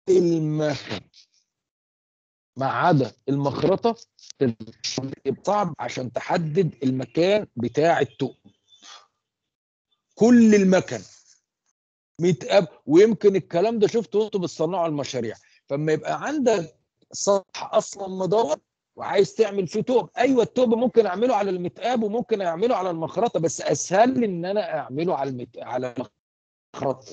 المكن ما عدا المخرطه صعب عشان تحدد المكان بتاع التقل كل المكن متقاب ويمكن الكلام ده شفته انتوا بتصنعوا المشاريع فلما يبقى عندك سطح اصلا مدور وعايز تعمل فيه توب ايوه التوب ممكن اعمله على المتقاب وممكن اعمله على المخرطه بس اسهل لي ان انا اعمله على المت... على المخرطه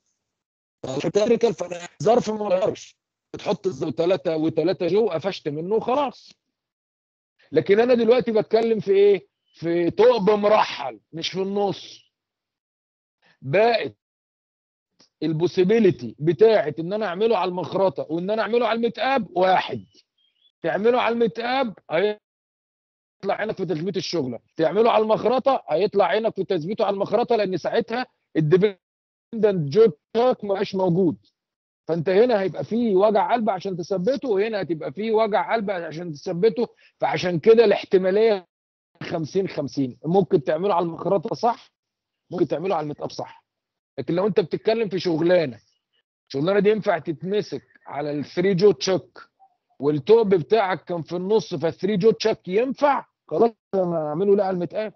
فانا ظرف ما غيرش بتحط ثلاثه وثلاثه جو قفشت منه وخلاص لكن انا دلوقتي بتكلم في ايه في ثقب مرحل مش في النص بقت البوسيبيليتي بتاعت ان انا اعمله على المخرطه وان انا اعمله على المتقاب واحد تعمله على المتقاب هيطلع عينك في تثبيت الشغله تعمله على المخرطه هيطلع عينك في تثبيته على المخرطه لان ساعتها الديبندنت جو تاك ما بقاش موجود فانت هنا هيبقى فيه وجع قلب عشان تثبته وهنا هتبقى فيه وجع قلب عشان تثبته فعشان كده الاحتماليه 50 50 ممكن تعمله على المخرطه صح ممكن تعمله على المتقاب صح لكن لو انت بتتكلم في شغلانه الشغلانه دي ينفع تتمسك على الثري جو تشك والتوب بتاعك كان في النص فالثري جو تشك ينفع خلاص انا اعمله لا على المتقاب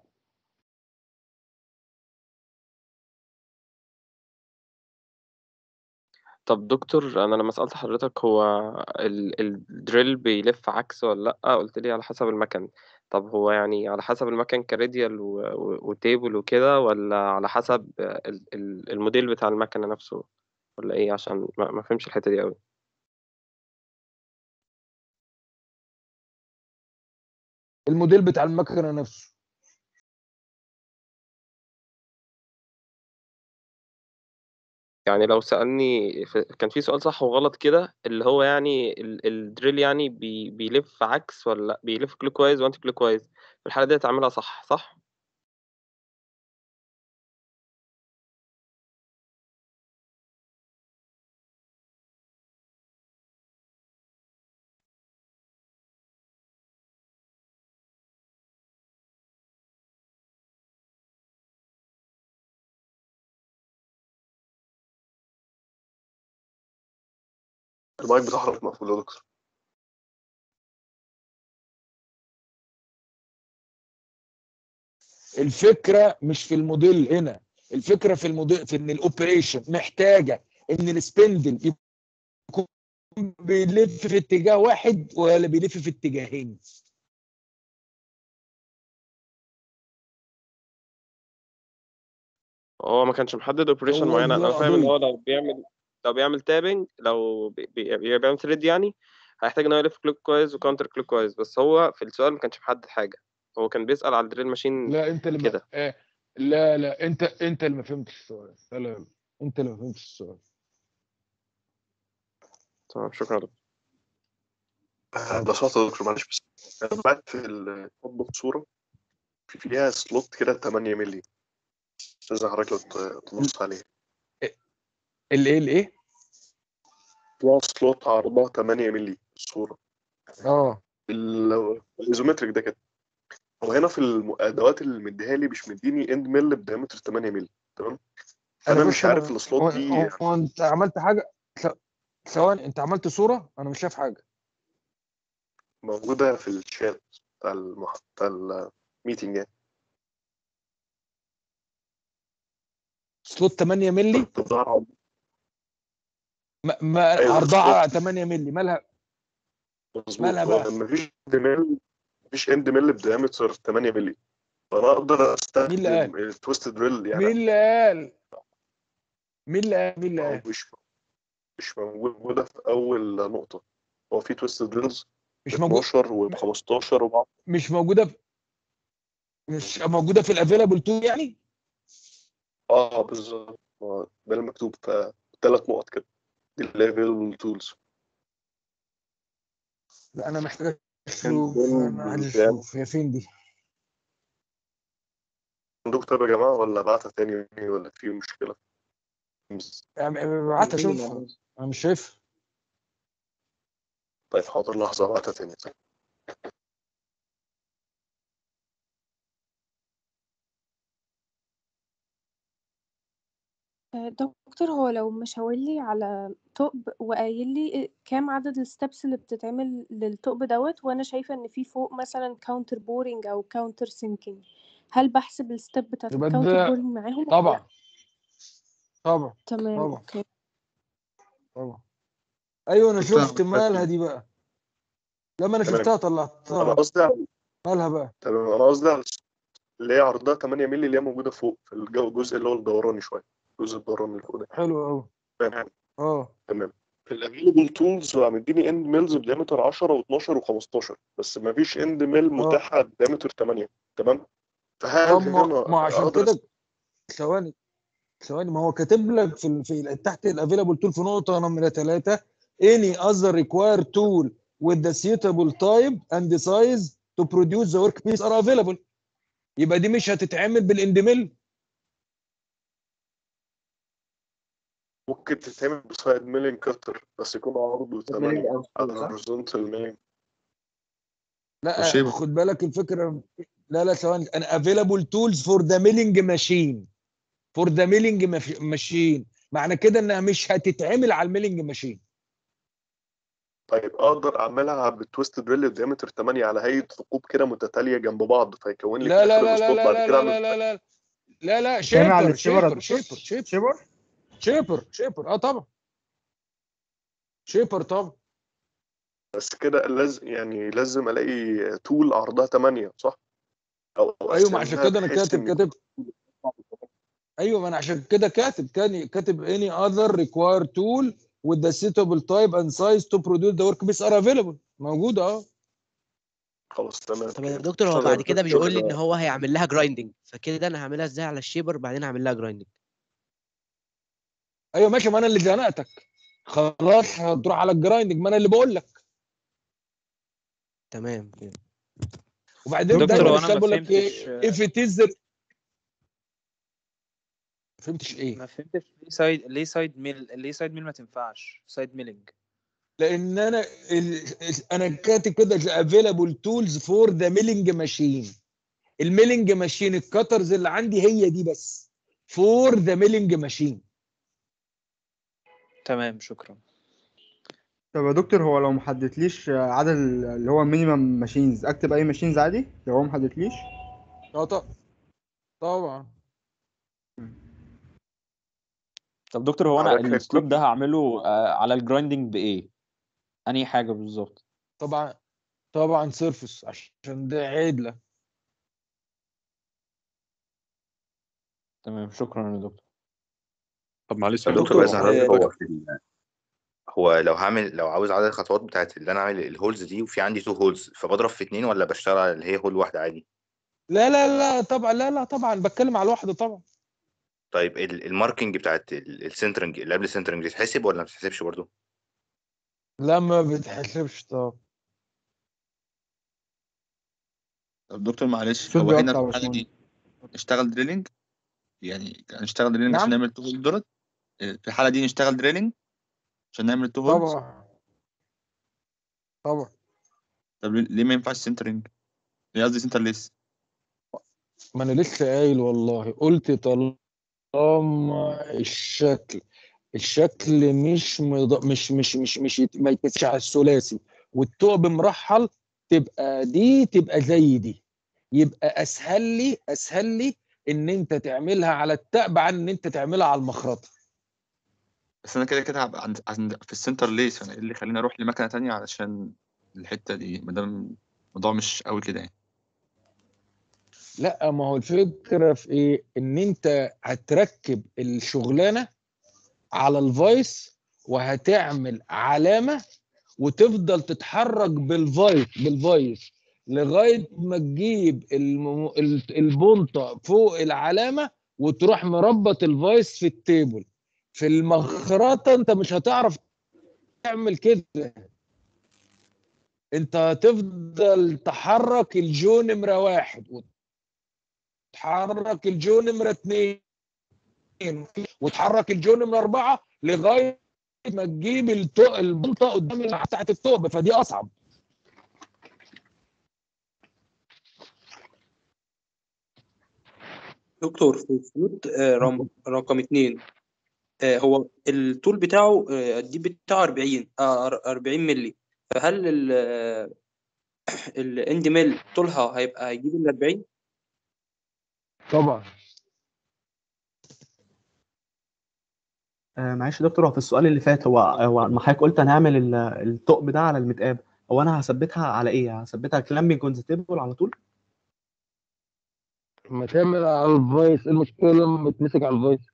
طب دكتور انا لما سألت حضرتك هو ال- الدريل بيلف عكس ولا لأ قلت لي على حسب المكن طب هو يعني على حسب المكن كراديال و- و- وتيبل وكده ولا على حسب ال- ال- الموديل بتاع المكنة نفسه ولا ايه عشان ما ما فهمش الحتة دي قوي الموديل بتاع المكنه نفسه يعني لو سألني في- كان في سؤال صح وغلط كده اللي هو يعني ال- الدريل يعني بي بيلف عكس ولا لأ بيلف كلوك وايز وانتي كلوك وايز في الحالة دي تعملها صح صح المايك بتاع حضرتك مقفول يا دكتور الفكره مش في الموديل هنا الفكره في الموديل في ان الاوبريشن محتاجه ان السبندل يكون بيلف في اتجاه واحد ولا بيلف في اتجاهين هو ما كانش محدد اوبريشن هو معينة انا ده فاهم ان هو قضية. لو بيعمل لو بيعمل تابنج لو بي- بي- بيعمل ثريد يعني هيحتاج ان هو يلف كلوك كويس وكاونتر كلوك كويس بس هو في السؤال ما كانش محدد حاجة هو كان بيسأل على الدريل ماشين لا انت اللي كده. ما... آه لا لا انت انت اللي ما فهمتش السؤال لا لا لا. انت اللي ما فهمتش السؤال تمام شكرا دكتور ده صوت يا دكتور معلش بس انا بعت في الفوتبول صورة في فيها سلوت كده 8 مللي استاذ حضرتك لو ت- تبص عليه الايه الايه فيها سلوت عرضها 8 مللي الصورة اه ال- الايزومتريك ده كده هو هنا في الادوات اللي مديها لي مش مديني اند ميل بدايمتر 8 مللي تمام انا مش بص، عارف هو- السلوت دي هو- هو انت عملت حاجه ث- ثواني انت عملت صوره انا مش شايف حاجه موجودة في الشات بتاع المح... بتاع الميتنج يعني سلوت 8 مللي بتظهر ما, ما أيوة، عرضها 8 مللي مالها مظبوط مالها بقى؟ مفيش اند ميل مفيش اند ميل بدايمتر 8 مللي فانا اقدر مين اللي استخدم التويست دريل يعني مين اللي قال مين اللي قال مين اللي هو قال مش مش موجودة في أول نقطة هو في تويست دريلز مش موجود 12 و 15 و مش موجوده في مش موجوده في الافيلابل تو يعني اه بالظبط هو ده اللي مكتوب في ثلاث نقط كده دي اللي هي تولز لا انا محتاج اشوف دول انا عايز كام؟ اشوف هي فين دي عندكم طيب يا جماعة ولا ابعتها تاني ولا في مشكلة؟ يعني ابعتها اشوفها انا مش شايفها طيب حاضر لحظة ابعتها تاني طيب. آه، دكتور هو لو مشاور لي على ثقب وقايل لي كام عدد الستبس اللي بتتعمل للثقب دوت وانا شايفه ان في فوق مثلا كاونتر بورينج او كاونتر سينكينج هل بحسب الستيب بتاعت يبقى الكاونتر ده بورينج معاهم ولا طبعا لأ؟ طبعا تمام طبعا اوكي طبعا ايوه انا دكتور شفت مالها دي بقى لما انا تمام شفتها انا طلعتها قصدي على مالها بقى تمام انا قصدي على اللي هي عرضها 8 مللي اللي هي موجوده فوق في الجو- الجزء اللي هو الدوراني شويه الجزء الدوراني اللي فوق ده حلو قوي فاهم يعني اه تمام في الافيلبل تولز هو مديني اند ميلز بديامتر 10 و12 و15 بس ما فيش اند ميل اه متاحه بديامتر 8 تمام فهل طب ما هنا ما عشان اقدر كده ثواني ثواني ما هو كاتب لك في ال- في تحت الافيلابل تول في نقطه نمره ثلاثه any other required tool with the suitable type and size to produce the workpiece are available يبقى دي مش هتتعمل بالاندميل ممكن تتعمل بسايد ميلين كتر بس يكون عرضه 8 ميلينج على او صح؟ الهوريزونتال ميلين لا وشيب خد بالك الفكره لا لا ثواني انا available tools for the milling machine for the milling mach- machine معنى كده انها مش هتتعمل على الميلينج ماشين طيب اقدر اعملها بالتويست دريل بديامتر 8 على هيئه ثقوب كده متتاليه جنب بعض فيكون لي في لا لا الاخر لا لا الاسلوب لا بعد لا كده لا اعمل لا لا لا لا لا تعمل على شيبر الشيبر يا شيبر دكتور شيبر شيبر شيبر شيبر شيبر اه طبعا شيبر طبعا بس كده لازم يعني لازم الاقي تول عرضها 8 صح؟ او ايوه ما عشان اقسمها كده انا بحيث كاتب ان كاتب ايوه ما انا عشان كده كاتب كان كاتب any other required tool with the suitable type and size to produce the workpiece are available موجوده اه خلاص تمام طب يا كده دكتور هو اشتغل بعد كده بيقول لي الشغل ان ده هو هيعمل لها جرايندنج فكده انا هعملها ازاي على الشيبر بعدين اعمل لها جرايندنج ايوه ماشي ما انا اللي زنقتك خلاص هتروح على الجرايندنج ما انا اللي بقول لك تمام كده وبعدين دكتور دايما هو انا السؤال ما بيقول لك فهمتش ايه if it is the- ما فهمتش ايه ما فهمتش ليه سايد ليه سايد ميل ليه سايد ميل ما تنفعش سايد ميلنج لان انا ال... انا كاتب كده available tools for the milling machine الميلنج ماشين الكترز اللي عندي هي دي بس فور ذا ميلنج ماشين تمام شكرا طب يا دكتور هو لو محددليش عدد ال- اللي هو مينيمم ماشينز اكتب اي ماشينز عادي لو هو محددليش اه طبعا طبعا طب دكتور هو انا حضرتك السلوب هيكون ده هعمله آه، على الجرايندنج بايه انهي حاجه بالظبط طبعا طبعا سيرفس عشان ده عدله تمام شكرا يا دكتور طب معلش طب يا دكتور دكتور بس هو حضرتك حضرتك هو في ال... هو لو هعمل لو عاوز عدد الخطوات بتاعت اللي انا اعمل الهولز دي وفي عندي تو هولز فبضرب في اتنين ولا بشتغل على اللي هي هول واحده عادي لا لا لا طبعا لا لا طبعا بتكلم على الواحده طبعا طيب ال- الماركينج بتاعت ال- السنترنج اللي قبل السنترنج دي تتحسب ولا ما بتتحسبش برضه لا ما بتحسبش طبعا طب دكتور معلش الصوت هو هنا بيقطع في يا الحاله دي نشتغل دريلينج يعني نشتغل دريلينج نعم عشان نعمل تو هول دولت في الحاله دي نشتغل دريلينج عشان نعمل تو هولز طبعا طبعا طب ليه ليه ما ينفعش سنترنج ليه قصدي سنتر ليس ما انا لسه قايل والله قلت طالما الشكل الشكل مش مض... مش مش مش مش يت- ما يتمسكش على الثلاثي والثقب مرحل تبقى دي تبقى زي دي يبقى اسهل لي اسهل لي ان انت تعملها على التقب عن ان انت تعملها على المخرطه بس انا كده كده هبقى عند... عند... في السنتر ليس انا ايه اللي يخليني اروح لمكنه تانية علشان الحته دي ما دام الموضوع مش قوي كده يعني لا ما هو الفكره في ايه ان انت هتركب الشغلانه على الفايس وهتعمل علامه وتفضل تتحرك بالفايس بالفايس لغايه ما تجيب الم... ال- البنطه فوق العلامه وتروح مربط الفايس في التيبل في المخرطه انت مش هتعرف تعمل كده انت هتفضل تحرك الجو نمره واحد وتحرك الجو نمره اتنين وتحرك الجو نمره اربعه لغايه ما تجيب التق... البنطه قدام اللي تحت الثقب فدي اصعب دكتور في الفلوت آه، رم- رقم اتنين آه، هو الطول بتاعه آه، الديب بتاعه 40 آه، أر- 40 مللي فهل ال الاند ميل طولها هيبقى هيجيب ال 40 طبعا آه معلش يا دكتور هو في السؤال اللي فات هو هو ما حضرتك قلت هنعمل ال- الثقب ده على المتقاب هو انا هثبتها على ايه؟ هثبتها كلامبنج كونستيبل على طول؟ ما تعمل على الفايس إيه المشكله لما تمسك على الفايس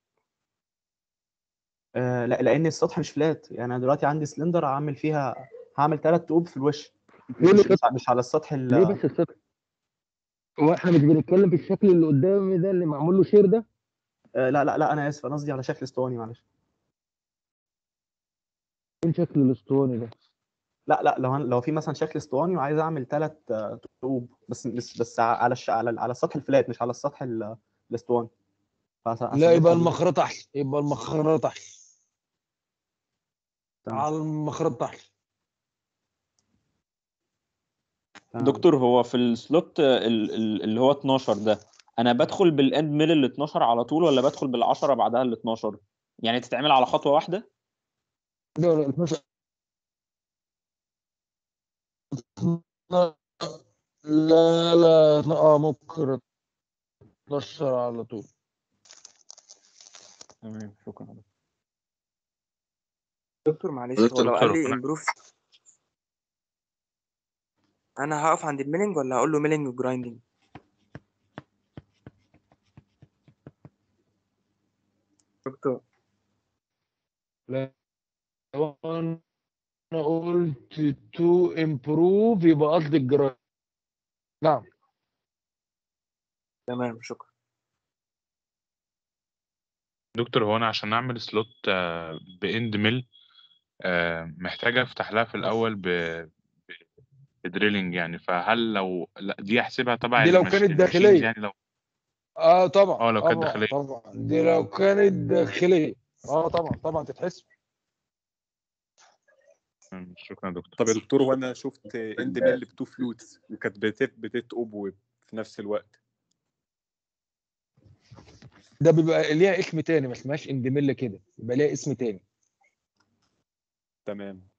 آه لا لان السطح مش فلات يعني انا دلوقتي عندي سلندر هعمل فيها هعمل ثلاث طوب في الوش ليه مش مش مش, مش على السطح ال- ليه بس السطح هو احنا مش بنتكلم في الشكل اللي قدامي ده اللي معمول له شير ده آه لا لا لا انا اسف انا قصدي على شكل اسطواني معلش فين شكل الاسطواني ده لا لا لو أنا لو في مثلا شكل اسطواني وعايز اعمل ثلاث طوب بس بس بس على الش... على على السطح الفلات مش على السطح ال- الاسطواني فهث- لا هثبتها يبقى بال- المخرطة احسن يبقى المخرطة احسن تمام. على المخرطة احسن تمام. دكتور هو في السلوت ال- ال- اللي هو 12 ده انا بدخل بالاند ميل ال 12 على طول ولا بدخل بال10 بعدها ال 12 يعني تتعمل على خطوه واحده لا لا 12 لا لا اه ممكن 12 على طول تمام شكرا دكتور معلش هو دكتور لو قال دكتور لي أنا- امبروف انا هقف عند الميلنج ولا هقول له ميلنج وجرايندنج دكتور لا لو انا قلت تو امبروف يبقى قصدي الجرايد نعم تمام شكرا دكتور هو انا عشان اعمل سلوت آه، باند ميل آه، محتاج افتح لها في الاول ب ب- بدريلينج يعني فهل لو لا دي احسبها تبع دي لو المش... كانت الماشينز داخلية يعني لو اه طبعا اه لو كانت طبعا داخلية طبعا دي لو كانت داخلية اه طبعا طبعا تتحسب مم، شكرا يا دكتور طب يا دكتور وانا شفت اند ميل بتو فلوتس وكانت بتت بتتقب في نفس الوقت ده بيبقى ليها اسم تاني ما اسمهاش اندميل كده يبقى ليها اسم تاني تمام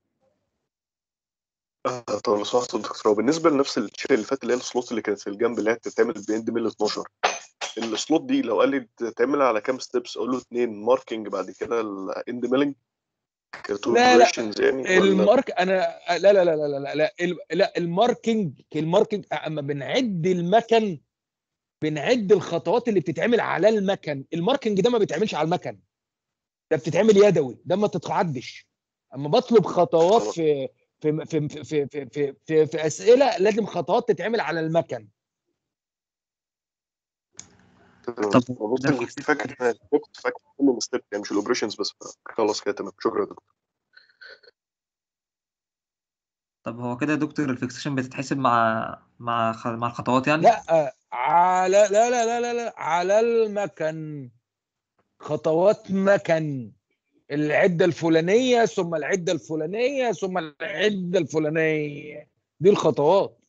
آه، طب لو سمحت يا دكتور هو بالنسبه لنفس الشيء اللي فات اللي هي السلوت اللي كانت في الجنب اللي هي بتتعمل باند ميل 12 السلوت دي لو قال لي تتعمل على كام ستيبس اقول له اثنين ماركينج بعد كده الاند ميلنج كتو لا لا operations يعني ولا المارك انا لا لا لا لا لا لا لا, ال- لا الماركينج الماركينج اما بنعد المكن بنعد الخطوات اللي بتتعمل على المكن الماركينج ده ما بيتعملش على المكن ده بتتعمل يدوي ده ما تتعدش اما بطلب خطوات خلاص في في في في في في, في, في, في اسئله لازم خطوات تتعمل على المكن تمام طب هو بص ده انا كنت فاكر إن كنت فاكر كل الستيب يعني مش الاوبريشنز بس خلاص كده تمام شكرا يا دكتور طب هو كده يا دكتور الفيكسيشن بتتحسب مع مع خ- مع الخطوات يعني لا على لا لا لا لا, لا على المكن خطوات مكن العده الفلانيه ثم العده الفلانيه ثم العده الفلانيه دي الخطوات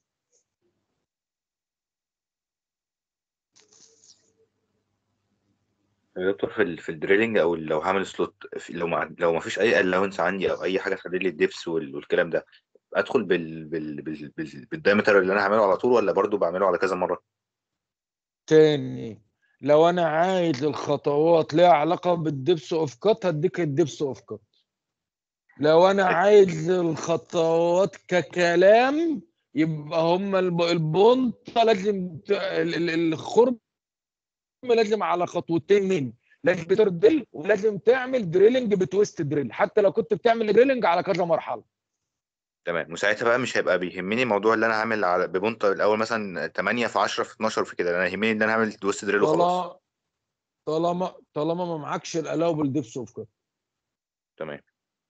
يا دكتور في ال- في الدريلينج او لو هعمل سلوت في- لو ما لو ما فيش اي الاونس عندي او اي حاجه تحدد لي الدبس وال- والكلام ده ادخل بال بال بال بال بالدايمتر اللي انا هعمله على طول ولا برضو بعمله على كذا مره تاني لو انا عايز الخطوات ليها علاقه بالدبس اوف كات هديك الدبس اوف كات لو انا عايز الخطوات ككلام يبقى هم الب- البونطه لازم ت- ال- ال- الخرم لازم على خطوتين من لازم بتردل ولازم تعمل دريلنج بتويست دريل حتى لو كنت بتعمل دريلنج على كذا مرحله تمام وساعتها بقى مش هيبقى بيهمني موضوع اللي انا هعمل على ببونطه الاول مثلا 8 في 10 في 12 في كده انا يهمني ان انا هعمل دوست دريل وخلاص طالما طالما طالما ما معكش الالاوبل دبس اوف كات تمام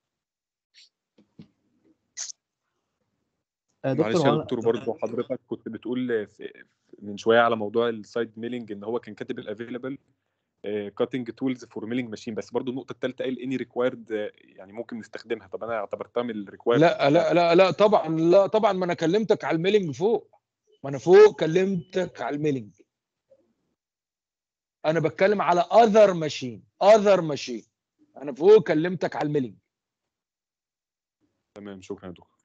آه، معلش دكتور يا هو أنا- دكتور برضه حضرتك كنت بتقول في من شويه على موضوع السايد ميلينج ان هو كان كاتب الافيلابل كاتنج تولز فور ميلينج ماشين بس برضه النقطه الثالثه قال اني ريكوايرد يعني ممكن نستخدمها طب انا اعتبرتها من الريكوايرد لا لا لا لا طبعا لا طبعا ما انا كلمتك على الميلينج فوق ما انا فوق كلمتك على الميلينج انا بتكلم على اذر ماشين اذر ماشين انا فوق كلمتك على الميلينج تمام شكرا يا دكتور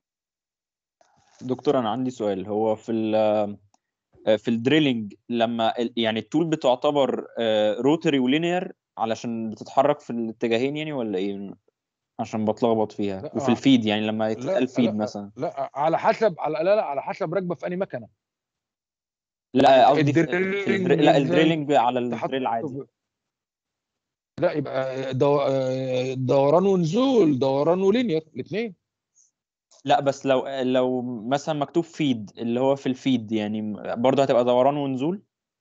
دكتور انا عندي سؤال هو في ال في الدريلينج لما ال- يعني التول بتعتبر روتري ولينير علشان بتتحرك في الاتجاهين يعني ولا ايه عشان بتلخبط فيها لا، وفي آه. الفيد يعني لما يتقال لا فيد لا مثلا لا على حسب على لا لا على حسب راكبه في انهي مكنه لا قصدي في, في الدريلينج الدري... لا ازاي الدريلينج على تحط الدريل عادي لا يبقى دو... آه، دوران ونزول دوران ولينير الاثنين لا بس لو لو مثلا مكتوب فيد اللي هو في الفيد يعني برضه هتبقى دوران ونزول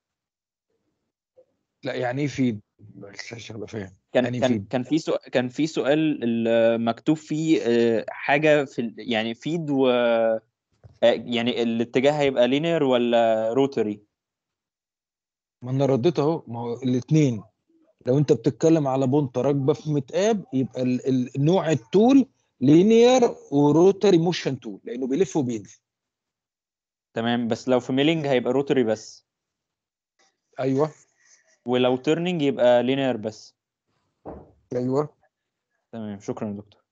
لا يعني ايه فيد بس عشان ابقى فاهم كان يعني كان فيد كان في سؤال كان في سؤال ال- مكتوب فيه آه، حاجه في ال- يعني فيد و آه، يعني الاتجاه هيبقى لينير ولا روتري ما انا رديت اهو ما هو الاثنين لو انت بتتكلم على بونطه راكبه في متقاب يبقى ال... ال... نوع التول لينير وروتري موشن تول لانه بيلف وبينزل تمام بس لو في ميلينج هيبقى روتري بس ايوه ولو تيرنينج يبقى لينير بس ايوه تمام شكرا يا دكتور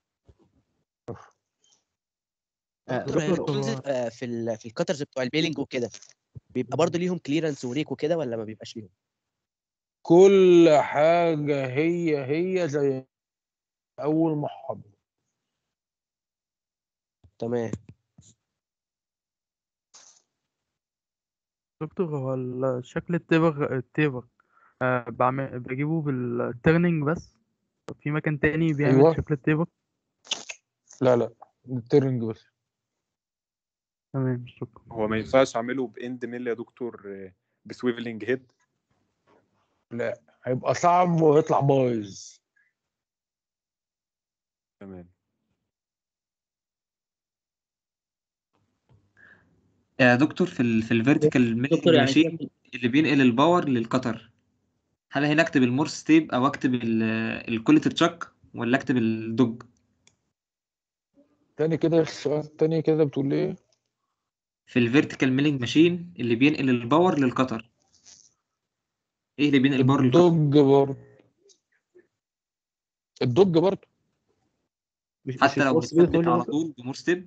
دكتور دكتور التولز هو آه، في ال في الكاترز بتوع البيلينج وكده بيبقى برضه ليهم كليرنس وريك وكده ولا ما بيبقاش ليهم؟ كل حاجه هي هي زي اول محاضره تمام دكتور هو ال- شكل التبغ التبغ آه بعمل بجيبه بالترنينج بس في مكان تاني بيعمل ايوه شكل التبغ لا لا الترنج بس تمام شكرا هو ما ينفعش اعمله باند ميل يا دكتور آه، بسويفلنج هيد لا هيبقى صعب ويطلع بايظ تمام يا دكتور في ال في الفيرتيكال ميلينج دكتور يعني ماشين كده اللي بينقل الباور للقطر هل هنا اكتب المورس تيب او اكتب الكوليتر تشاك ولا اكتب الدوج تاني كده السؤال تاني كده بتقول ايه في الفيرتيكال ميلينج ماشين اللي بينقل الباور للقطر ايه اللي بينقل الباور للقطر الدوج برضه الدوج برضه مش مش حتى لو الفورس بيد متثبت هول يا على دكتور طول بمورس تيب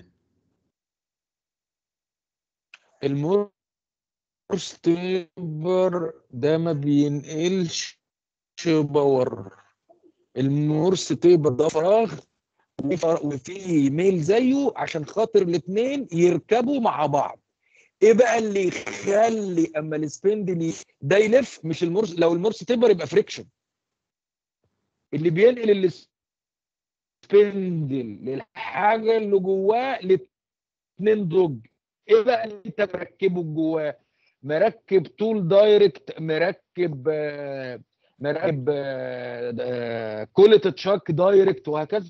المورس تيبر ده ما بينقلش باور المورس تيبر ده فراغ وفي فراغ- وفي ميل زيه عشان خاطر الاثنين يركبوا مع بعض ايه بقى اللي يخلي اما السبندل ي- ده يلف مش المورس لو المورس تيبر يبقى فريكشن اللي بينقل السبندل للحاجه اللي جواه الاثنين دوج ايه بقى اللي انت مركبه جواه مركب طول دايركت مركب آه، مركب آه، آه، كولة تشاك دايركت وهكذا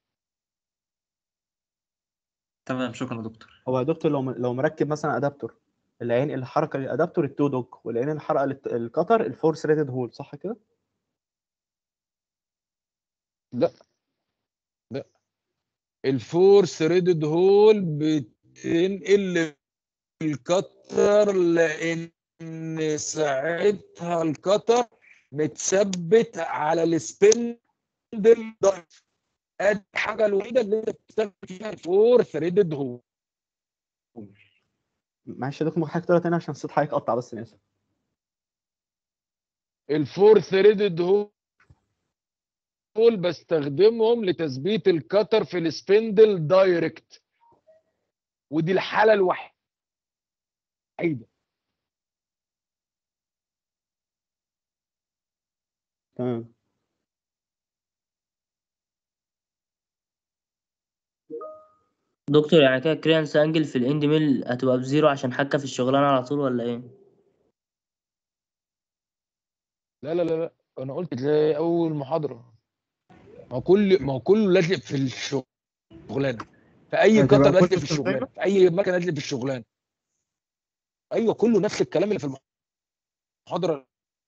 تمام شكرا يا دكتور هو يا دكتور لو لو مركب مثلا ادابتور اللي هينقل الحركه للادابتور التو دوج واللي هينقل الحركه للقطر الفورس ريتد هول صح كده؟ لا لا الفورس ريدد هول بتنقل القطر لان ساعتها القطر متثبت على السبندل ضعف ادي الحاجه الوحيده اللي انت بتستخدم فيها الفورس ريدد هول معلش يا دكتور ممكن حضرتك تقولها تاني عشان الصوت حضرتك قطع بس انا اسف الفورس ريدد هول بستخدمهم لتثبيت القطر في السبندل دايركت ودي الحاله الوحيده تمام دكتور يعني كده كريانس انجل في الاند ميل هتبقى بزيرو عشان حكه في الشغلانه على طول ولا ايه؟ لا لا لا لا انا قلت زي اول محاضره ما هو كل ما هو كله لازق في الشغلانه في اي هتبقى قطر لازق كل في الشغلانه الشغلانة؟ في اي مكنه لازق في الشغلانه ايوه كله نفس الكلام اللي في المحاضره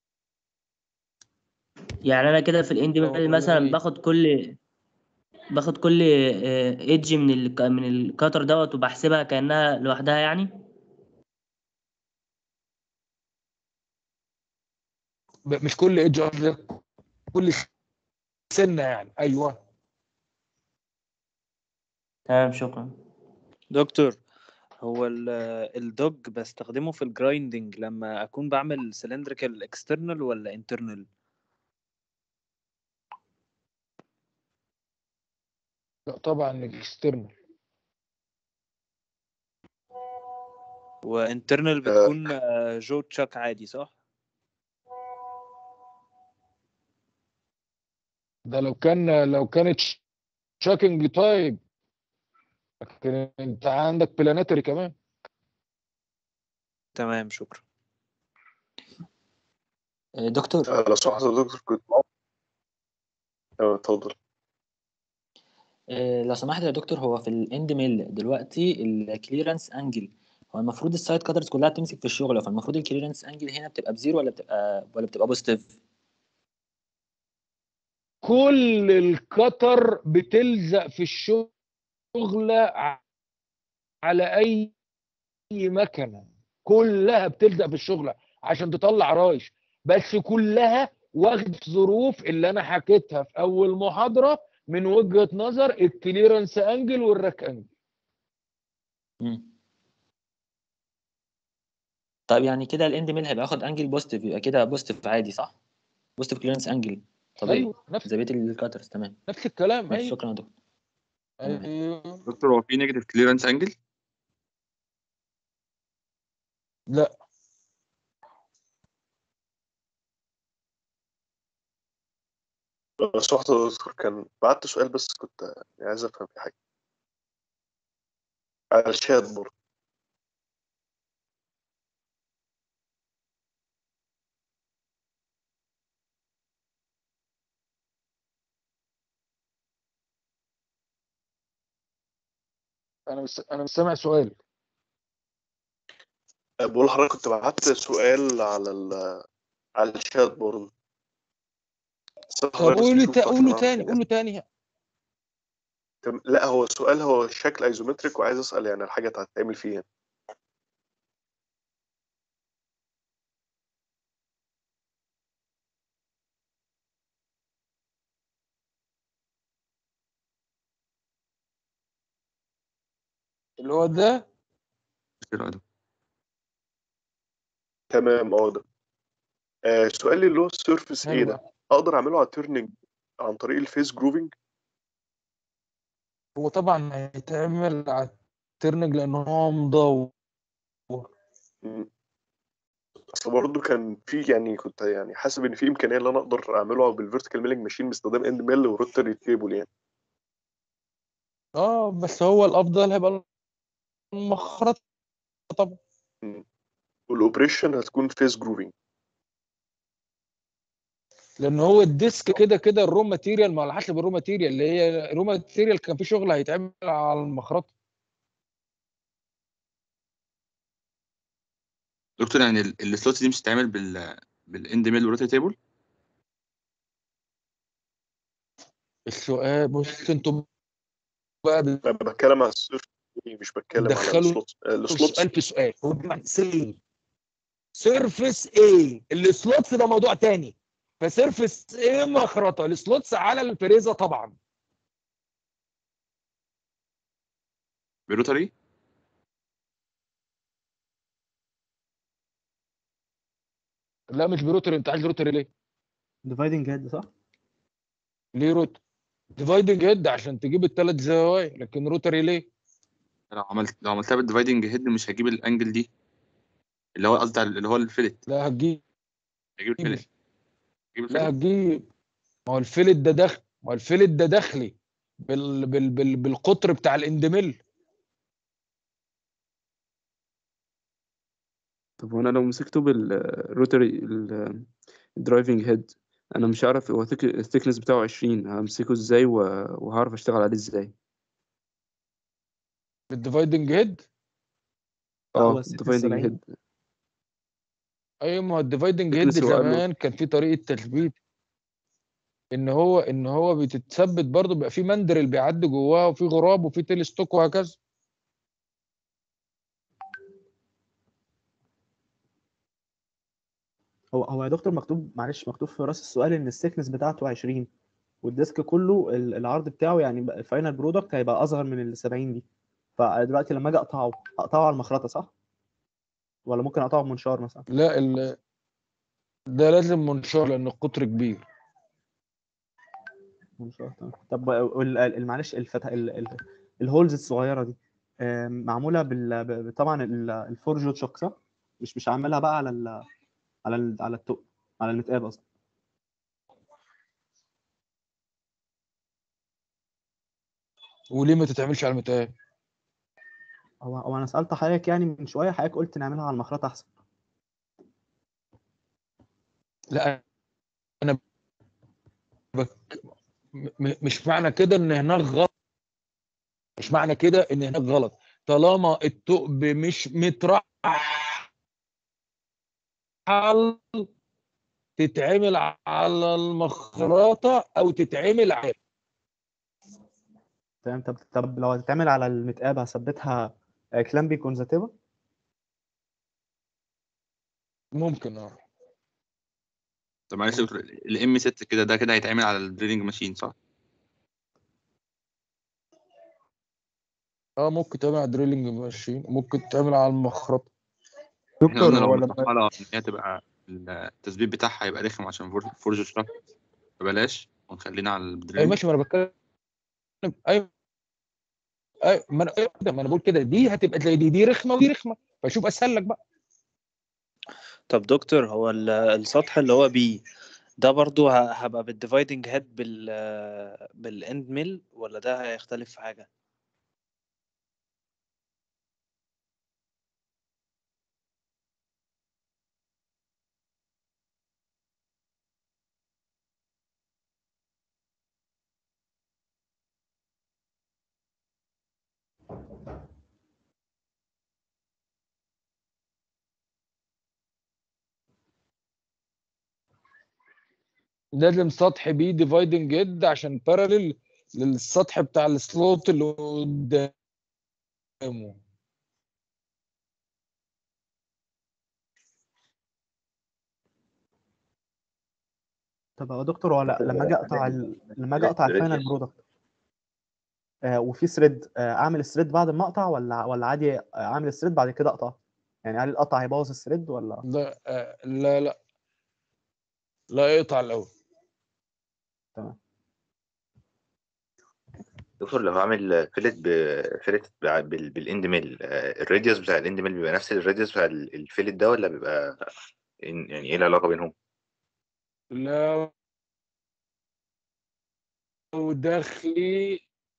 يعني انا كده في الاند ميل مثلا باخد كل باخد كل ايدج من ال... من الكاتر دوت وبحسبها كانها لوحدها يعني ب- مش كل ايدج قصدك كل سنه يعني ايوه تمام شكرا دكتور هو ال- الدوج بستخدمه في الجرايندنج لما اكون بعمل سلندريكال اكسترنال ولا انترنال لا طبعا اكسترنال وانترنال بتكون آه، جو تشاك عادي صح ده لو كان لو كانت شاكينج تايب لكن انت عندك بلاناتري كمان تمام شكرا آه، دكتور آه، لو سمحت يا دكتور كنت معاك اه اتفضل آه، لو سمحت يا دكتور هو في الاند ميل دلوقتي الكليرنس انجل هو المفروض السايد كاترز كلها بتمسك في الشغل فالمفروض الكليرنس انجل هنا بتبقى بزيرو ولا بتبقى ولا بتبقى بوزيتيف كل الكتر بتلزق في الشغلة ع- على اي مكنه كلها بتلزق في الشغله عشان تطلع رايش بس كلها واخد ظروف اللي انا حكيتها في اول محاضره من وجهه نظر الكليرنس انجل والراك انجل مم. طيب يعني كده الاند ميل هيبقى ياخد انجل بوزيتيف يبقى كده بوزيتيف عادي صح بوزيتيف كليرنس انجل طبيعي ايوه نفس زي بقيه الكاترز تمام نفس الكلام ماشي ايوه شكرا يا دكتور ايوه دكتور هو في نيجاتيف كليرنس انجل لا لو سمحت يا دكتور كان بعت سؤال بس كنت يعني عايز افهم في حاجه على الشات برضه انا مش انا مش سامع سؤال بقول لحضرتك كنت بعت سؤال على ال على الشات برضه بس طب حضرتك بس قولي نشوف تا- عشان قوله أعرف تاني الإجابة. قوله تاني تم- لا هو السؤال هو الشكل ايزومتريك وعايز اسال يعني الحاجه هتتعمل فيها اللي هو ده تمام اه ده آه سؤالي اللي هو السيرفيس ايه ايوه ده اقدر اعمله على تيرنينج عن طريق الفيس جروفنج هو طبعا هيتعمل على الترنج لان هو مدور اصل برضه كان في يعني كنت يعني حاسب ان في امكانيه ان انا اقدر اعمله بالفيرتيكال ميلنج ماشين باستخدام اند ميل وروتري تيبل يعني اه بس هو الافضل هيبقى المخرطه طبعا والاوبريشن هتكون فيس جروفنج لان هو الديسك كده كده الرو ماتيريال ما على حسب الرو ماتيريال اللي هي الرو ماتيريال كان في شغل هيتعمل على المخرطه دكتور يعني ال- السلوت دي مش هتتعمل بال بالاند ميل وروتري تيبل السؤال بص انتوا بقى انا بتكلم على السيرفيس مش بتكلم على بتدخلوا السلوت السلوت سؤال في سؤال هو بمعنى سي سيرفيس ايه السلوتس ده موضوع تاني فسيرفيس ايه مخرطه السلوتس على الفريزه طبعا بالروتري لا مش بروتري انت عايز روتري ليه؟ ديفايدنج هيد صح؟ ليه روت؟ ديفايدنج هيد عشان تجيب الثلاث زوايا لكن روتري ليه؟ لو عملت لو عملتها بالديفايدنج هيد مش هجيب الانجل دي اللي هو قصدي على- اللي هو الفيلت لا هتجيب هجيب الفيلت هجيب لا الفيلت هتجيب ما هو الفلت ده دخل ما هو الفلت ده داخلي بال... بال... بال... بالقطر بتاع الاندميل طب وانا لو مسكته بالروتري الدرايفنج هيد انا مش عارف هو الثيكنس بتاعه 20 همسكه ازاي و- وهعرف اشتغل عليه ازاي بالديفايدنج هيد اه الديفايدنج هيد ايوه ما هو الديفايدنج هيد thickness هو قال له- زمان كان في طريقه تثبيت ان هو ان هو بتتثبت برضه بيبقى في مندرل بيعدي جواه وفي غراب وفي تيلستوك وهكذا هو هو يا دكتور مكتوب معلش مكتوب في راس السؤال ان السيكنس بتاعته 20 والديسك كله ال- العرض بتاعه يعني بقى الفاينل برودكت هيبقى اصغر من ال 70 دي فدلوقتي لما اجي اقطعه اقطعه على المخرطه صح ولا ممكن اقطعه بمنشار مثلا لا ال... ده لازم منشار لان القطر كبير منشار تمام طب وال- ال- معلش الفتح ال- ال- الهولز الصغيره دي آم، معموله بال ب- طبعا ال- الفور جوت شوك صح مش مش عاملها بقى على ال على ال على التوب على المتقاب قصدي وليه ما تتعملش على المتقاب هو هو انا سالت حضرتك يعني من شويه حضرتك قلت نعملها على المخرطه احسن لا انا بك... م... مش معنى كده ان هناك غلط مش معنى كده ان هناك غلط طالما الثقب مش مترحل تتعمل على المخرطه او تتعمل على تمام طب طب لو هتتعمل على المتقاب هثبتها كلامبي كونزاتيفا ممكن اه طب معلش يا دكتور الام 6 كده ده كده هيتعمل على الدريلنج ماشين صح؟ اه ممكن تعمل على دريلنج ماشين ممكن تعمل على المخرطه احنا قلنا دكتور لو هو لما مرحلة ان هي تبقى التثبيت بتاعها هيبقى رخم عشان فور- فورج شراك فبلاش ونخلينا على اي الدريلنج ماشي ما انا بتكلم ايوه ايوه ما انا أيوة كده ما انا بقول كده دي هتبقى زي دي دي رخمه ودي رخمه فشوف اسهل لك بقى طب دكتور هو ال- السطح اللي هو بي ده برضو ه- هبقى بالديفايدنج هيد بال بالاند ميل ولا ده هيختلف في حاجة؟ لازم سطح بي ديفايدنج هيد عشان باراليل للسطح بتاع السلوت اللي قدامه طب هو دكتور هو لا- لما اجي اقطع ال... لما اجي اقطع الفاينل برودكت آه وفي ثريد آه اعمل الثريد بعد ما اقطع ولا ولا عادي آه، اعمل الثريد بعد كده اقطع يعني هل القطع هيبوظ الثريد ولا لا آه، لا لا لا اقطع الاول تمام دكتور لو هعمل فيلت بفيلت بال- بالاند ميل آه، الراديوس بتاع الاند ميل بيبقى نفس الراديوس بتاع ال- الفيلت ده ولا بيبقى إن- يعني ايه العلاقه بينهم؟ لو دخلي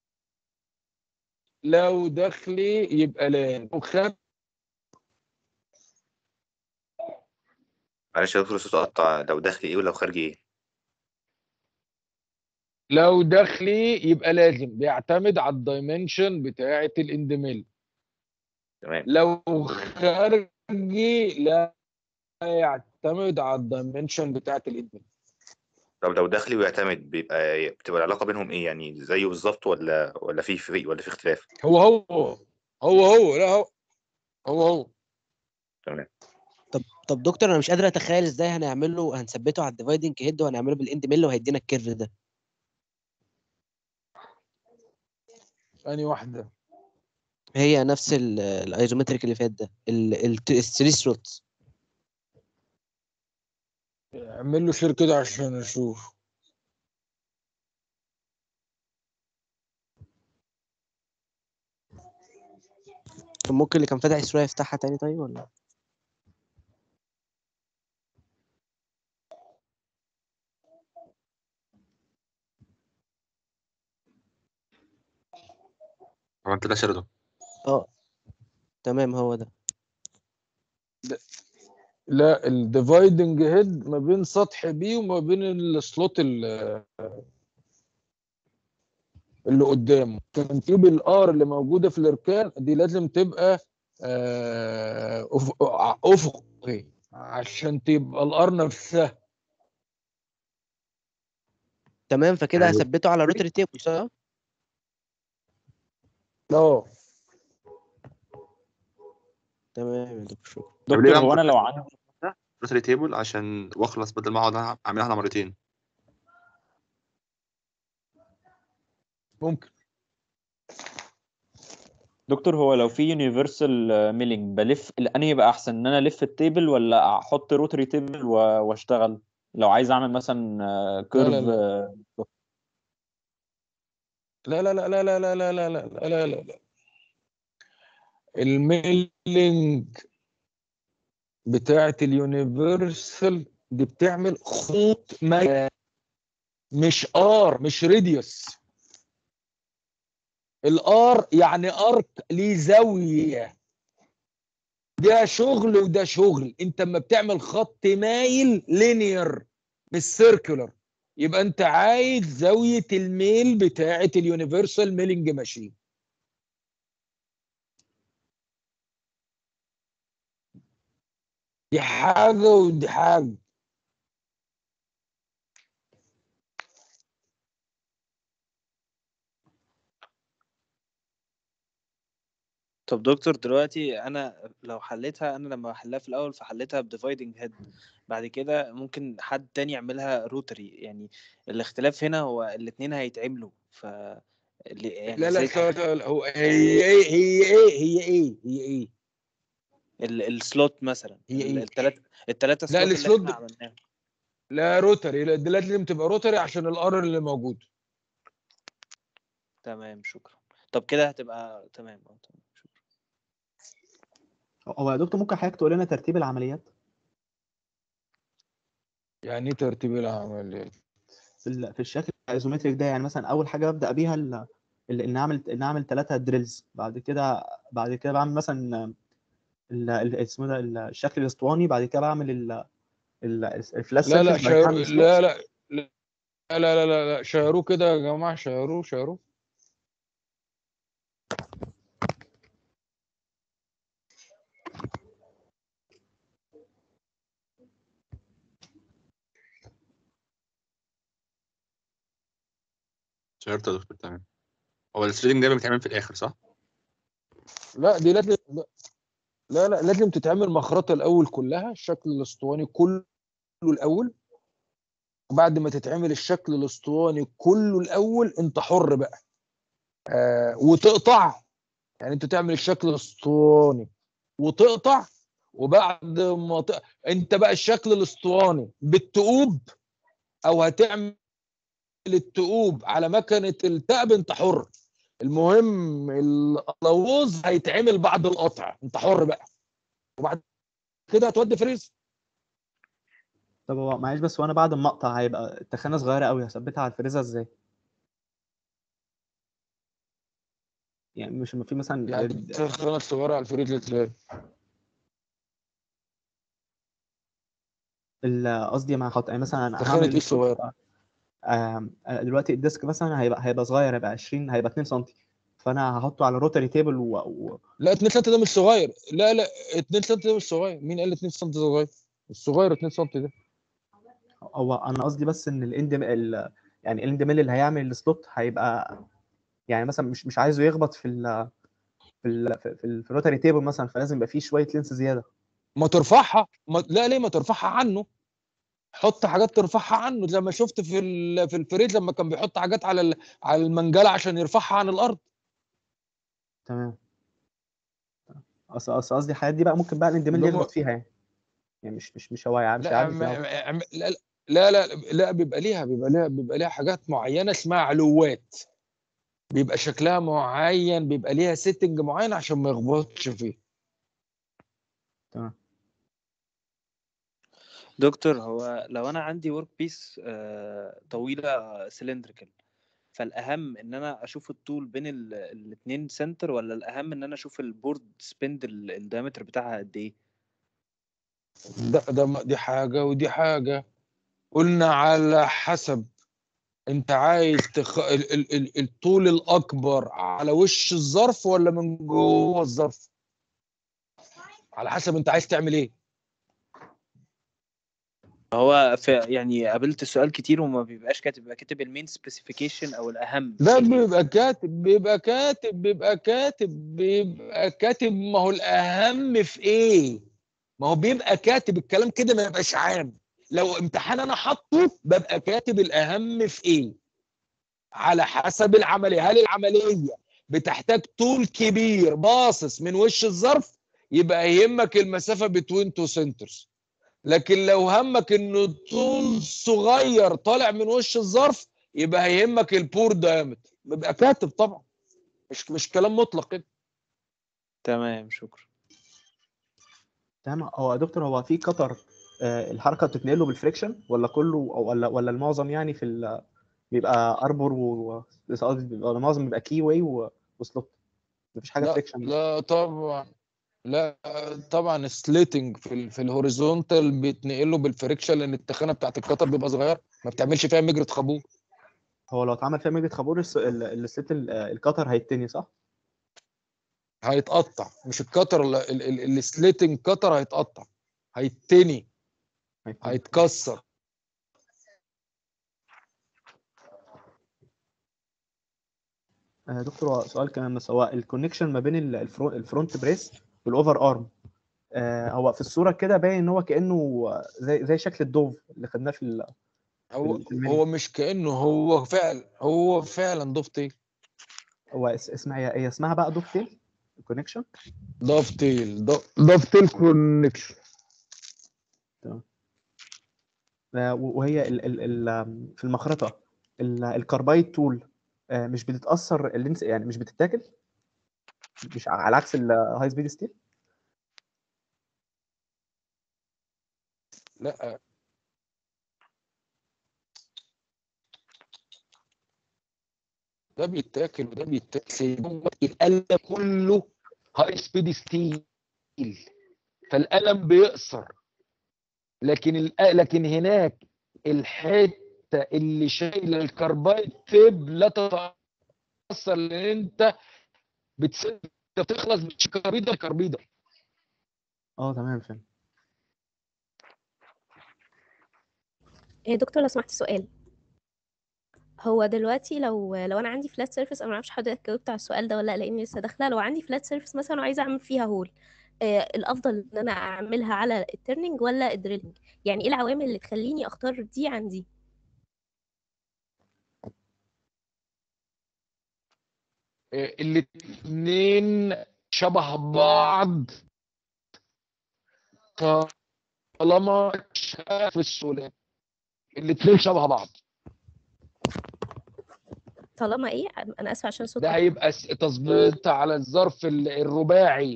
لو دخلي يبقى لان وخد معلش يا دكتور الصوت قطع لو داخلي ايه ولو خارجي ايه؟ لو دخلي يبقى لازم بيعتمد على الدايمنشن بتاعه الاندميل تمام لو خارجي لا يعتمد على الدايمنشن بتاعه الاندميل طب لو داخلي ويعتمد بيبقى بتبقى العلاقه بينهم ايه يعني زيه بالظبط ولا ولا في في ولا في اختلاف؟ هو هو هو هو لا هو هو هو تمام طب طب دكتور انا مش قادر اتخيل ازاي هنعمله هنثبته على الديفايدنج هيد وهنعمله بالاند ميل وهيدينا الكيرف ده اني واحده هي نفس الايزومتريك اللي فات ده الثري ثروتس اعمل له شير كده عشان اشوف طب ممكن اللي كان فاتح الصورة يفتحها تاني طيب ولا هو انت لا شردو اه تمام هو ده لا الديفايدنج هيد ما بين سطح بي وما بين السلوت ال- اللي قدامه كان في بالار اللي موجوده في الاركان دي لازم تبقى آه، أف- افقي عشان تبقى الار نفسها تمام فكده يعني- هثبته على روتري تيبل صح؟ اه تمام يا دكتور شكرا طب ليه دكتور بعمل هو انا لو عندي روتري تيبل عشان واخلص بدل ما اقعد اعملها على مرتين ممكن دكتور هو لو في يونيفرسال ميلينج بلف انهي يبقى احسن ان انا الف التيبل ولا احط روتري تيبل واشتغل لو عايز اعمل مثلا لا كيرف لا لا لا لا لا لا لا لا لا لا لا لا لا لا الميلينج بتاعة اليونيفرسال دي بتعمل خطوط ما مش ار مش راديوس الار يعني ارك ليه زاويه ده شغل وده شغل انت اما بتعمل خط مايل لينير مش سيركولر يبقى انت عايز زاويه الميل بتاعه اليونيفرسال ميلينج ماشين دي حاجه ودي حاجه طب دكتور دلوقتي انا لو حليتها انا لما بحلها في الاول فحليتها بديفايدنج هيد بعد كده ممكن حد تاني يعملها روتري يعني الاختلاف هنا هو الاتنين هيتعملوا ف اللي- يعني لا لا زي لا لا لا، هو هي ايه هي ايه هي ايه هي ايه ال- السلوت مثلا هي ال- ايه التلات التلاتة لا سلوت اللي السلوت احنا عملناهم لا روتري لا دلوقتي لازم تبقى روتري عشان الار اللي موجود تمام شكرا طب كده هتبقى تمام اه تمام هو يا دكتور ممكن حضرتك تقول لنا ترتيب العمليات يعني ايه ترتيب العمليات في ال- في الشكل الايزومتريك ده يعني مثلا اول حاجه ببدا بيها ال- ال- ان اعمل ان اعمل ثلاثه دريلز بعد كده بعد كده بعمل مثلا ال- ال- اسمه ده ال- الشكل الاسطواني بعد كده بعمل ال- ال- الفلاش لا لا سيرفيس بعد كده شير... بعمل لا سلوت لا لا لا لا لا لا شيروه كده يا جماعه شيروه شيروه شيرت يا دكتور تمام هو الثريدنج دايما بيتعمل في الاخر صح؟ لا دي لازم لا لا, لا لازم تتعمل مخرطه الاول كلها الشكل الاسطواني كله الاول وبعد ما تتعمل الشكل الاسطواني كله الاول انت حر بقى آه وتقطع يعني انت تعمل الشكل الاسطواني وتقطع وبعد ما ت... انت بقى الشكل الاسطواني بالتقوب او هتعمل التقوب على مكنه التقب انت حر المهم القلاووز هيتعمل بعد القطع انت حر بقى وبعد كده هتودي فريز طب هو معلش بس وانا بعد ما اقطع هيبقى التخانه صغيره قوي هثبتها على الفريزر ازاي يعني مش في مثلا يعني التخانه الصغيره على الفريز ازاي ال- قصدي مع خط يعني مثلا انا تخانه ايه هعمل الصغيره آم، دلوقتي الديسك مثلا هيبقى هيبقى صغير هيبقى 20 هيبقى 2 سم فانا هحطه على روتري تيبل و... و... لا 2 سم ده مش صغير لا لا 2 سم ده مش صغير مين قال 2 سم ده صغير الصغير 2 سم ده هو انا قصدي بس ان الاند ال... يعني الاند ميل اللي هيعمل السلوت هيبقى يعني مثلا مش مش عايزه يخبط في ال... في ال... في, ال... في الروتري تيبل مثلا فلازم يبقى فيه شويه لينس زياده ما ترفعها ما... لا ليه ما ترفعها عنه حط حاجات ترفعها عنه زي ما شفت في ال... في الفريز لما كان بيحط حاجات على ال... على المنجله عشان يرفعها عن الارض تمام اصل اصل قصدي الحاجات دي بقى ممكن بقى الاند ميل ده يخبط م- فيها يعني يعني مش مش مش هو مش لا هيعدي عم... فيها عم... لا لا لا لا بيبقى ليها بيبقى ليها بيبقى ليها حاجات معينه اسمها علوات بيبقى شكلها معين بيبقى ليها سيتنج معين عشان ما يخبطش فيه تمام دكتور هو لو انا عندي ورك بيس طويله سلندريكال فالاهم ان انا اشوف الطول بين الاثنين سنتر ولا الاهم ان انا اشوف البورد سبند الدايمتر بتاعها قد ايه ده ده دي حاجه ودي حاجه قلنا على حسب انت عايز تخ... ال... ال... ال... الطول الاكبر على وش الظرف ولا من جوه الظرف على حسب انت عايز تعمل ايه هو في يعني قابلت السؤال كتير وما بيبقاش كاتب بيبقى كاتب المين سبيسيفيكيشن او الاهم ده بيبقى كاتب بيبقى كاتب بيبقى كاتب بيبقى كاتب ما هو الاهم في ايه ما هو بيبقى كاتب الكلام كده ما يبقاش عام لو امتحان انا حاطه ببقى كاتب الاهم في ايه على حسب العمليه هل العمليه بتحتاج طول كبير باصص من وش الظرف يبقى يهمك المسافه بتوين تو سنترز لكن لو همك انه طول صغير طالع من وش الظرف يبقى هيهمك البور دايمتر بيبقى كاتب طبعا مش مش كلام مطلق كده تمام شكرا تمام هو يا دكتور هو في قطر آه، الحركه بتتنقل له بالفريكشن ولا كله أو ولا ولا المعظم يعني في ال... بيبقى اربور و قصدي بيبقى المعظم بيبقى كي واي و... وسلوت مفيش حاجه لا فريكشن لا طبعا لا طبعا سليتنج في ال في الهوريزونتال بيتنقل له بالفريكشن لان التخانه بتاعت القطر بيبقى صغير ما بتعملش فيها مجرة خابور هو لو اتعمل فيها ميجة خابور الس- ال- السليت ال- القطر هيتني صح؟ هيتقطع مش القطر السليتنج قطر هيتقطع هيتني هيتكسر آه، دكتور هو سؤال كمان بس هو الكونكشن ما بين ال- الفرو- الفرونت بريس والاوفر ارم آه، هو في الصوره كده باين ان هو كانه زي زي شكل الدوف اللي خدناه في ال- هو في المنيو. هو مش كانه هو فعلا هو فعلا دوفتيل هو اس- اسمها هي هي اسمها بقى دوف تيل الكونكشن دوفتيل دوفتيل كونكشن تمام آه، و- وهي ال ال ال في المخرطه ال- الكربايد تول آه، مش بتتاثر اللينس يعني مش بتتاكل مش على عكس الهاي سبيد ستيل لا ده بيتاكل وده بيتاكل هو القلم كله هاي سبيد ستيل فالقلم بيقصر لكن ال- لكن هناك الحته اللي شايله الكربايد تيب لا تتاثر لان انت بتسد بتخلص مش كربيده كربيده اه تمام فهمت إيه دكتور لو سمحت سؤال هو دلوقتي لو لو انا عندي فلات سيرفيس انا ما اعرفش حضرتك جاوبت على السؤال ده ولا لا لاني لسه داخله لو عندي فلات سيرفيس مثلا وعايزه اعمل فيها هول آه الافضل ان انا اعملها على الترنينج ولا الدريلينج يعني ايه العوامل اللي تخليني اختار دي عن دي الاثنين شبه بعض طالما شاف السولان الاثنين شبه بعض طالما ايه انا اسفه عشان صوت ده هيبقى س- تظبيط على الظرف ال- الرباعي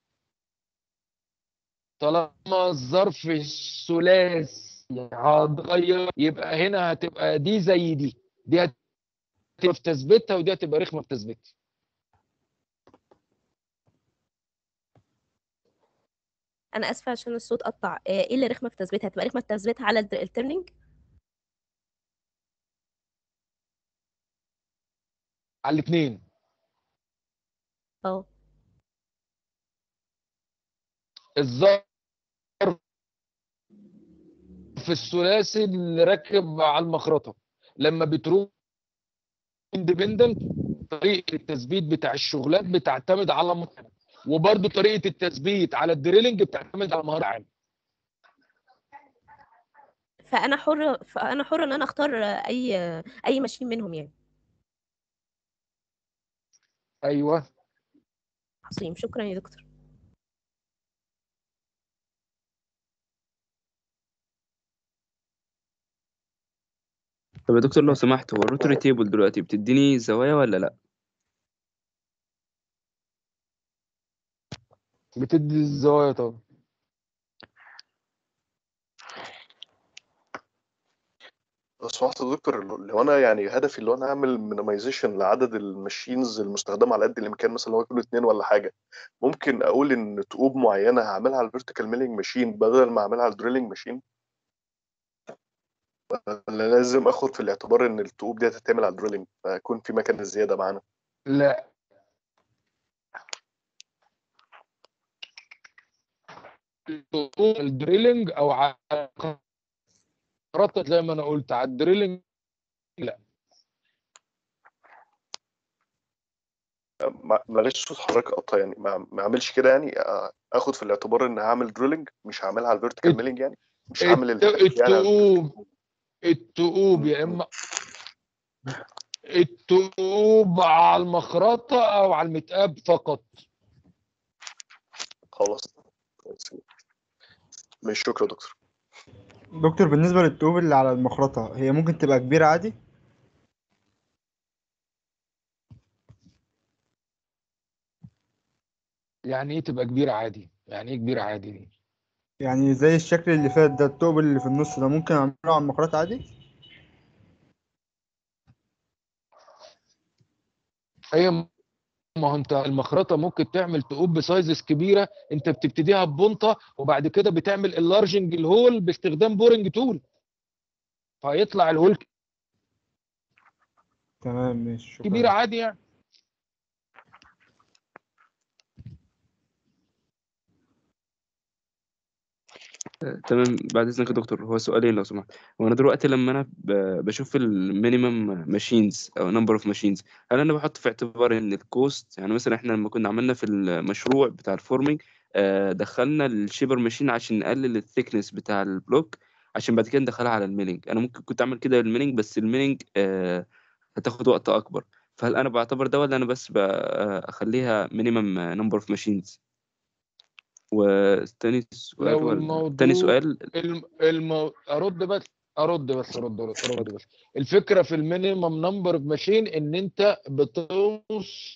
طالما الظرف الثلاثي هتغير يبقى هنا هتبقى دي زي دي دي هتبقى في تثبيتها ودي هتبقى رخمه في تثبيتها انا اسفه عشان الصوت قطع آه، ايه اللي رخمه في تثبيتها هتبقى رخمه في تثبيتها على الدر- الترنينج على الاثنين اه الظرف الثلاثي اللي راكب على المخرطه لما بتروح اندبندنت طريقه التثبيت بتاع الشغلات بتعتمد على مهارة وبرده طريقه التثبيت على الدريلنج بتعتمد على مهاره عامه فانا حر فانا حر ان انا اختار آه، اي آه، اي ماشين منهم يعني ايوه عظيم شكرا يا دكتور طب يا دكتور لو سمحت هو الروتري تيبل دلوقتي بتديني زوايا ولا لا بتدي الزوايا طبعا بس سمعت يا دكتور لو لو انا يعني هدفي اللي هو انا اعمل مينيمايزيشن لعدد الماشينز المستخدمه على قد الامكان مثلا لو هو يكونوا اتنين ولا حاجه ممكن اقول ان تقوب معينه هعملها على الفيرتيكال ميلينج ماشين بدل ما اعملها على الدريلينج ماشين ولا لازم اخد في الاعتبار ان التقوب دي هتتعمل على الدريلينج فيكون في مكان زياده معانا لا الدريلنج او على خرطة زي ما انا قلت على الدريلنج لا ما- معلش صوت حضرتك قطع يعني ما ما اعملش كده يعني آه، اخد في الاعتبار ان هعمل دريلينج مش هعملها على الفيرتيكال ميلينج يعني مش هعمل الت- الهدف يعني على التقوب التقوب يا اما الطوب على المخرطة أو على المتقاب فقط خلاص ماشي شكرا يا دكتور دكتور بالنسبة للطوب اللي على المخرطة هي ممكن تبقى كبيرة عادي يعني إيه تبقى كبيرة عادي يعني إيه كبيرة عادي دي يعني زي الشكل اللي فات ده الطوب اللي في النص ده ممكن أعمله على المخرطة عادي هي ما هو انت المخرطه ممكن تعمل تقوب بسايزز كبيره انت بتبتديها ببنطه وبعد كده بتعمل اللارجنج الهول باستخدام بورنج تول فيطلع الهول تمام ماشي شكرا كبيره عادي يعني آه، تمام بعد اذنك يا دكتور هو سؤالين لو سمحت هو انا دلوقتي لما انا ب- بشوف المينيمم ماشينز او نمبر اوف ماشينز هل انا بحط في اعتبار ان الكوست يعني مثلا احنا لما كنا عملنا في المشروع بتاع الفورمينج آه، دخلنا الشيبر ماشين عشان نقلل الثيكنس بتاع البلوك عشان بعد كده ندخلها على الميلينج انا ممكن كنت اعمل كده للميلينج بس الميلينج آه، هتاخد وقت اكبر فهل انا بعتبر ده ولا انا بس بخليها مينيمم نمبر اوف ماشينز وتاني سؤال لو ولا الموضوع تاني سؤال الم... الم... ارد بس ارد بس ارد ارد, أرد بس الفكره في المينيمم نمبر اوف ماشين ان انت بتوصل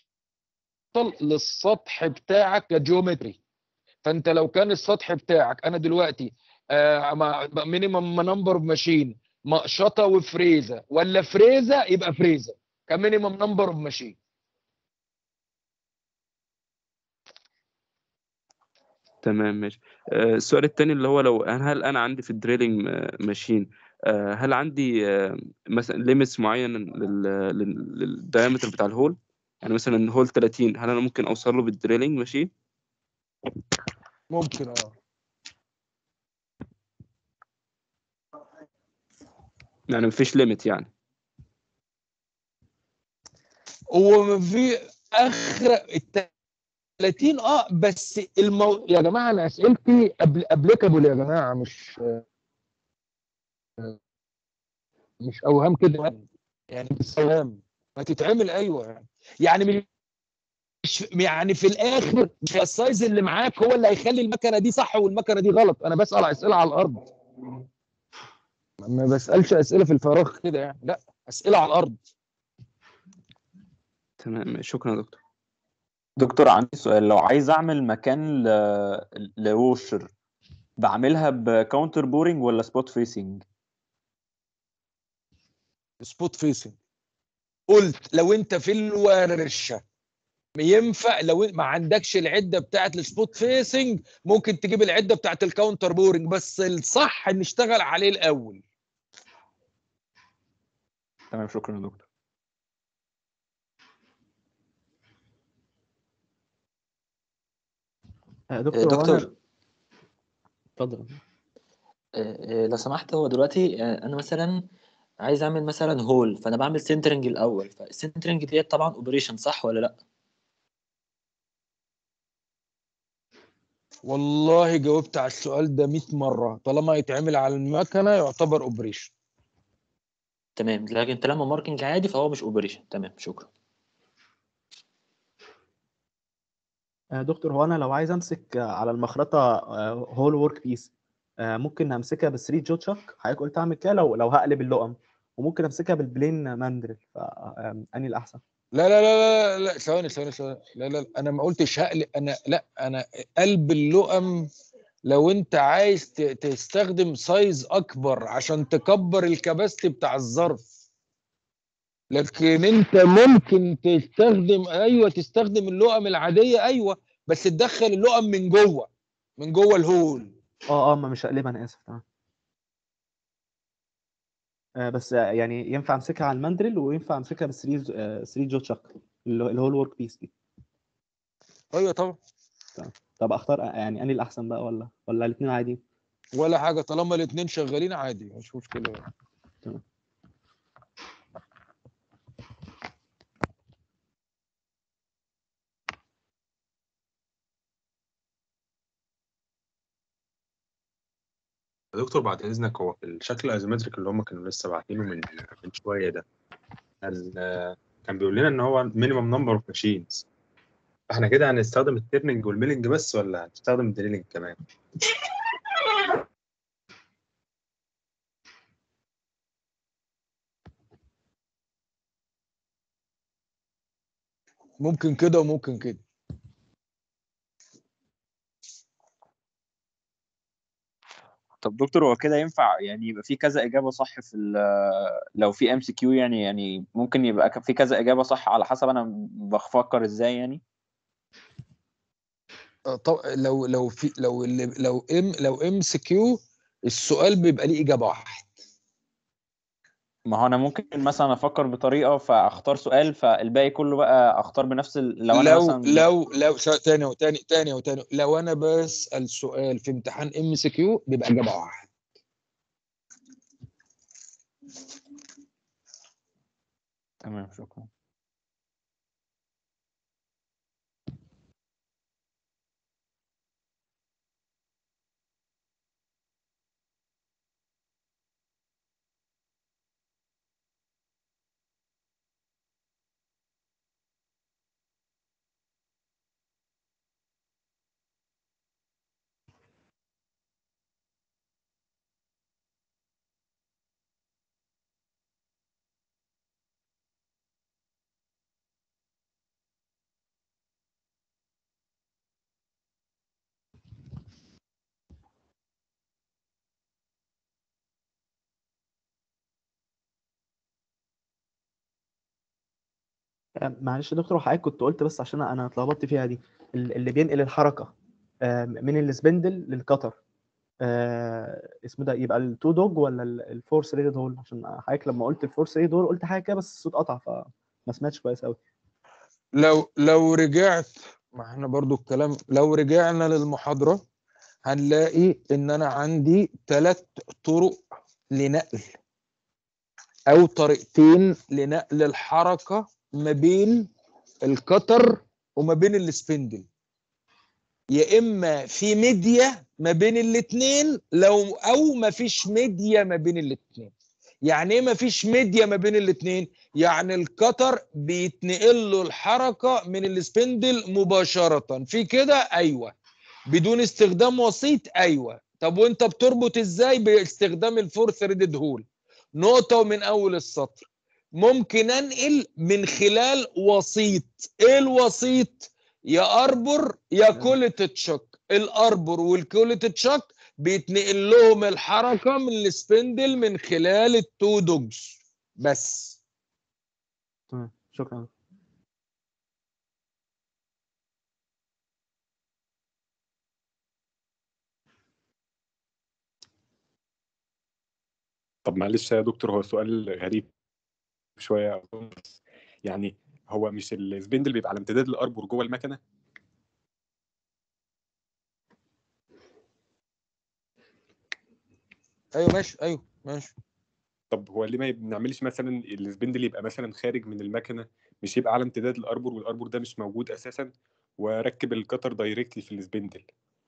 للسطح بتاعك كجيومتري فانت لو كان السطح بتاعك انا دلوقتي مينيمم نمبر اوف ماشين مقشطه وفريزه ولا فريزه يبقى فريزه كمينيمم نمبر اوف ماشين تمام ماشي آه، السؤال التاني اللي هو لو أنا- هل انا عندي في الدريلينج ماشين هل عندي آه، مثلا ليميتس معين للدايمتر بتاع الهول يعني مثلا الهول 30 هل انا ممكن اوصل له بالدريلينج ماشين ممكن اه يعني مفيش ليميت يعني هو في اخر ال 30 اه بس المو... يا جماعه انا اسئلتي قبل ابليكابل يا جماعه مش مش اوهام كده يعني يعني مش اوهام ما تتعمل ايوه يعني يعني مش يعني في الاخر مش السايز اللي معاك هو اللي هيخلي المكنه دي صح والمكنه دي غلط انا بسال اسئله على الارض ما بسالش اسئله في الفراغ كده يعني لا اسئله على الارض تمام شكرا يا دكتور دكتور عندي سؤال لو عايز اعمل مكان ل... لوشر بعملها بكاونتر بورنج ولا سبوت فيسنج سبوت فيسنج قلت لو انت في الورشه ينفع لو ما عندكش العده بتاعت السبوت فيسنج ممكن تجيب العده بتاعت الكاونتر بورنج بس الصح نشتغل عليه الاول تمام شكرا يا دكتور آه، آه، دكتور هو انا دكتور اتفضل آه، آه، لو سمحت هو دلوقتي آه، انا مثلا عايز اعمل مثلا هول فانا بعمل سنترنج الاول فالسنترنج ديت طبعا اوبريشن صح ولا لا والله جاوبت على السؤال ده 100 مره طالما يتعمل على المكنه يعتبر اوبريشن تمام لكن طالما ماركنج عادي فهو مش اوبريشن تمام شكرا آه، دكتور هو انا لو عايز امسك آه، على المخرطه هول ورك بيس ممكن امسكها ب 3 جو تشاك حضرتك قلت اعمل كده لو لو هقلب اللقم وممكن امسكها بالبلين ماندرل فاني الاحسن لا لا لا لا لا ثواني ثواني ثواني لا لا انا ما قلتش هقلب انا لا انا قلب اللؤم لو انت عايز ت- تستخدم سايز اكبر عشان تكبر الكباستي بتاع الظرف لكن انت ممكن تستخدم ايوه تستخدم اللؤم العاديه ايوه بس تدخل اللؤم من جوه من جوه الهول اه اه ما مش هقلبها انا اسف تمام آه، بس آه، يعني ينفع امسكها على الماندرل وينفع امسكها ب 3 3 جو تشاك اللي هو الورك بيس دي ايوه طبعا تمام طب اختار آه، يعني اني الاحسن بقى ولا ولا الاثنين عادي ولا حاجه طالما الاثنين شغالين عادي مش مشكله تمام يا دكتور بعد إذنك هو في الشكل الأيزومتريك اللي هم كانوا لسه باعتينه من من شوية ده ال- كان بيقول لنا ان هو مينيمم نمبر اوف ماشينز فاحنا كده هنستخدم التيرنينج والميلنج بس ولا هنستخدم الدريلنج كمان ممكن كده وممكن كده طب دكتور هو كده ينفع يعني يبقى في كذا إجابة صح في ال- لو في ام سي كيو يعني يعني ممكن يبقى ك- في كذا إجابة صح على حسب أنا بفكر إزاي يعني آه، طب لو لو في لو اللي لو ام لو ام سي كيو السؤال بيبقى ليه اجابه واحده ما هو أنا ممكن مثلا أفكر بطريقة فأختار سؤال فالباقي كله بقى أختار بنفس ال... لو أنا لو مثلا لو لو ش- تاني وتاني تاني وتاني لو انا بسال سؤال في امتحان ام سي كيو بيبقى اجابه واحده تمام شكرا آه، معلش يا دكتور وحضرتك كنت قلت بس عشان انا اتلخبطت فيها دي ال- اللي بينقل الحركه آه، من السبندل للقطر آه، اسمه ده يبقى التو دوج ولا الفور ريدد هول عشان حضرتك لما قلت الفور ريدد هول قلت حاجه كده بس الصوت قطع فما سمعتش كويس قوي لو لو رجعت ما احنا برضو الكلام لو رجعنا للمحاضره هنلاقي ان انا عندي ثلاث طرق لنقل او طريقتين لنقل الحركه ما بين القطر وما بين السبندل يا اما في ميديا ما بين الاثنين لو او ما فيش ميديا ما بين الاثنين يعني ايه ما فيش ميديا ما بين الاثنين يعني القطر بيتنقل له الحركه من السبندل مباشره في كده ايوه بدون استخدام وسيط ايوه طب وانت بتربط ازاي باستخدام الفور ثريدد هول نقطه ومن اول السطر ممكن انقل من خلال وسيط ايه الوسيط يا اربر يا كولت تشك الاربر والكولت تشك بيتنقل لهم الحركه من السبندل من خلال التو دوجز بس تمام شكرا طب معلش يا دكتور هو سؤال غريب شويه يعني هو مش السبندل بيبقى على امتداد الاربور جوه المكنه ايوه ماشي ايوه ماشي طب هو ليه ما بنعملش مثلا السبندل يبقى مثلا خارج من المكنه مش يبقى على امتداد الاربور والاربور ده مش موجود اساسا واركب القطر دايركتلي في السبندل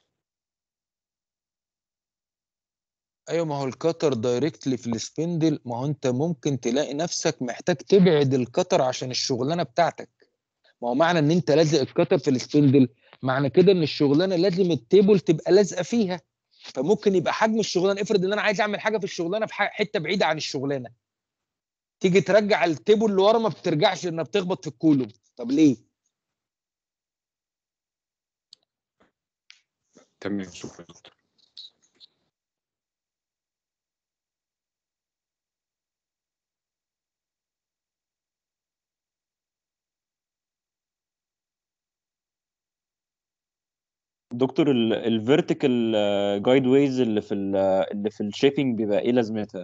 ايوه ما هو الكتر دايركتلي في السبندل ما هو انت ممكن تلاقي نفسك محتاج تبعد الكتر عشان الشغلانه بتاعتك ما هو معنى ان انت لازق الكتر في السبندل معنى كده ان الشغلانه لازم التيبل تبقى لازقه فيها فممكن يبقى حجم الشغلانه افرض ان انا عايز اعمل حاجه في الشغلانه في ح- حته بعيده عن الشغلانه تيجي ترجع التيبل لورا ما بترجعش انها بتخبط في الكولوم طب ليه تمام شكرا يا دكتور دكتور الفيرتيكال جايد ويز اللي في ال اللي في الشيبنج بيبقى ايه لازمتها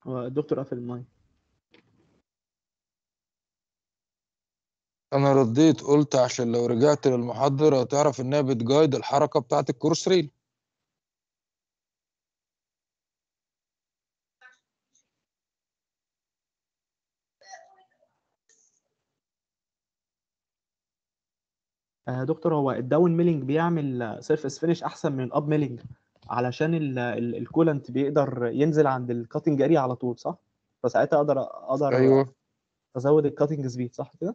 هو الدكتور قفل المايك انا رديت قلت عشان لو رجعت للمحاضرة تعرف انها بتجايد الحركة بتاعت الكروس ريل آه دكتور هو الداون ميلينج بيعمل سيرفيس فينش احسن من الاب ميلينج علشان ال- ال- الكولنت بيقدر ينزل عند الكاتنج اريا على طول صح فساعتها اقدر اقدر ايوه ازود الكاتنج سبيد صح كده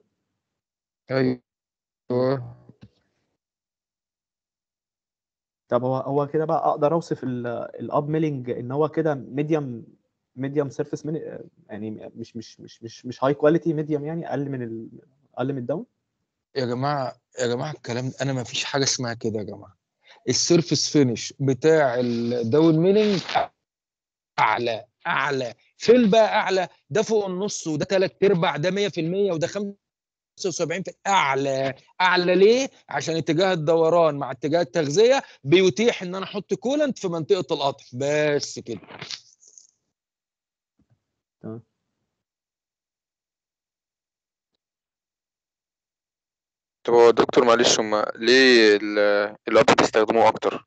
ايوه طب هو هو كده بقى اقدر اوصف الاب ميلينج ان هو كده ميديوم ميديوم سيرفيس يعني مش مش مش مش مش هاي كواليتي ميديوم يعني اقل من ال... اقل من الداون يا جماعة يا جماعة الكلام ده انا ما فيش حاجة اسمها كده يا جماعة السيرفس فينش بتاع الداون ميلينج اعلى اعلى فين بقى اعلى ده فوق النص وده ثلاث ارباع ده 100% وده 75 اعلى اعلى ليه عشان اتجاه الدوران مع اتجاه التغذيه بيتيح ان انا احط كولنت في منطقه القطع بس كده تمام طب هو دكتور معلش هما ليه ال- الاب بيستخدموه اكتر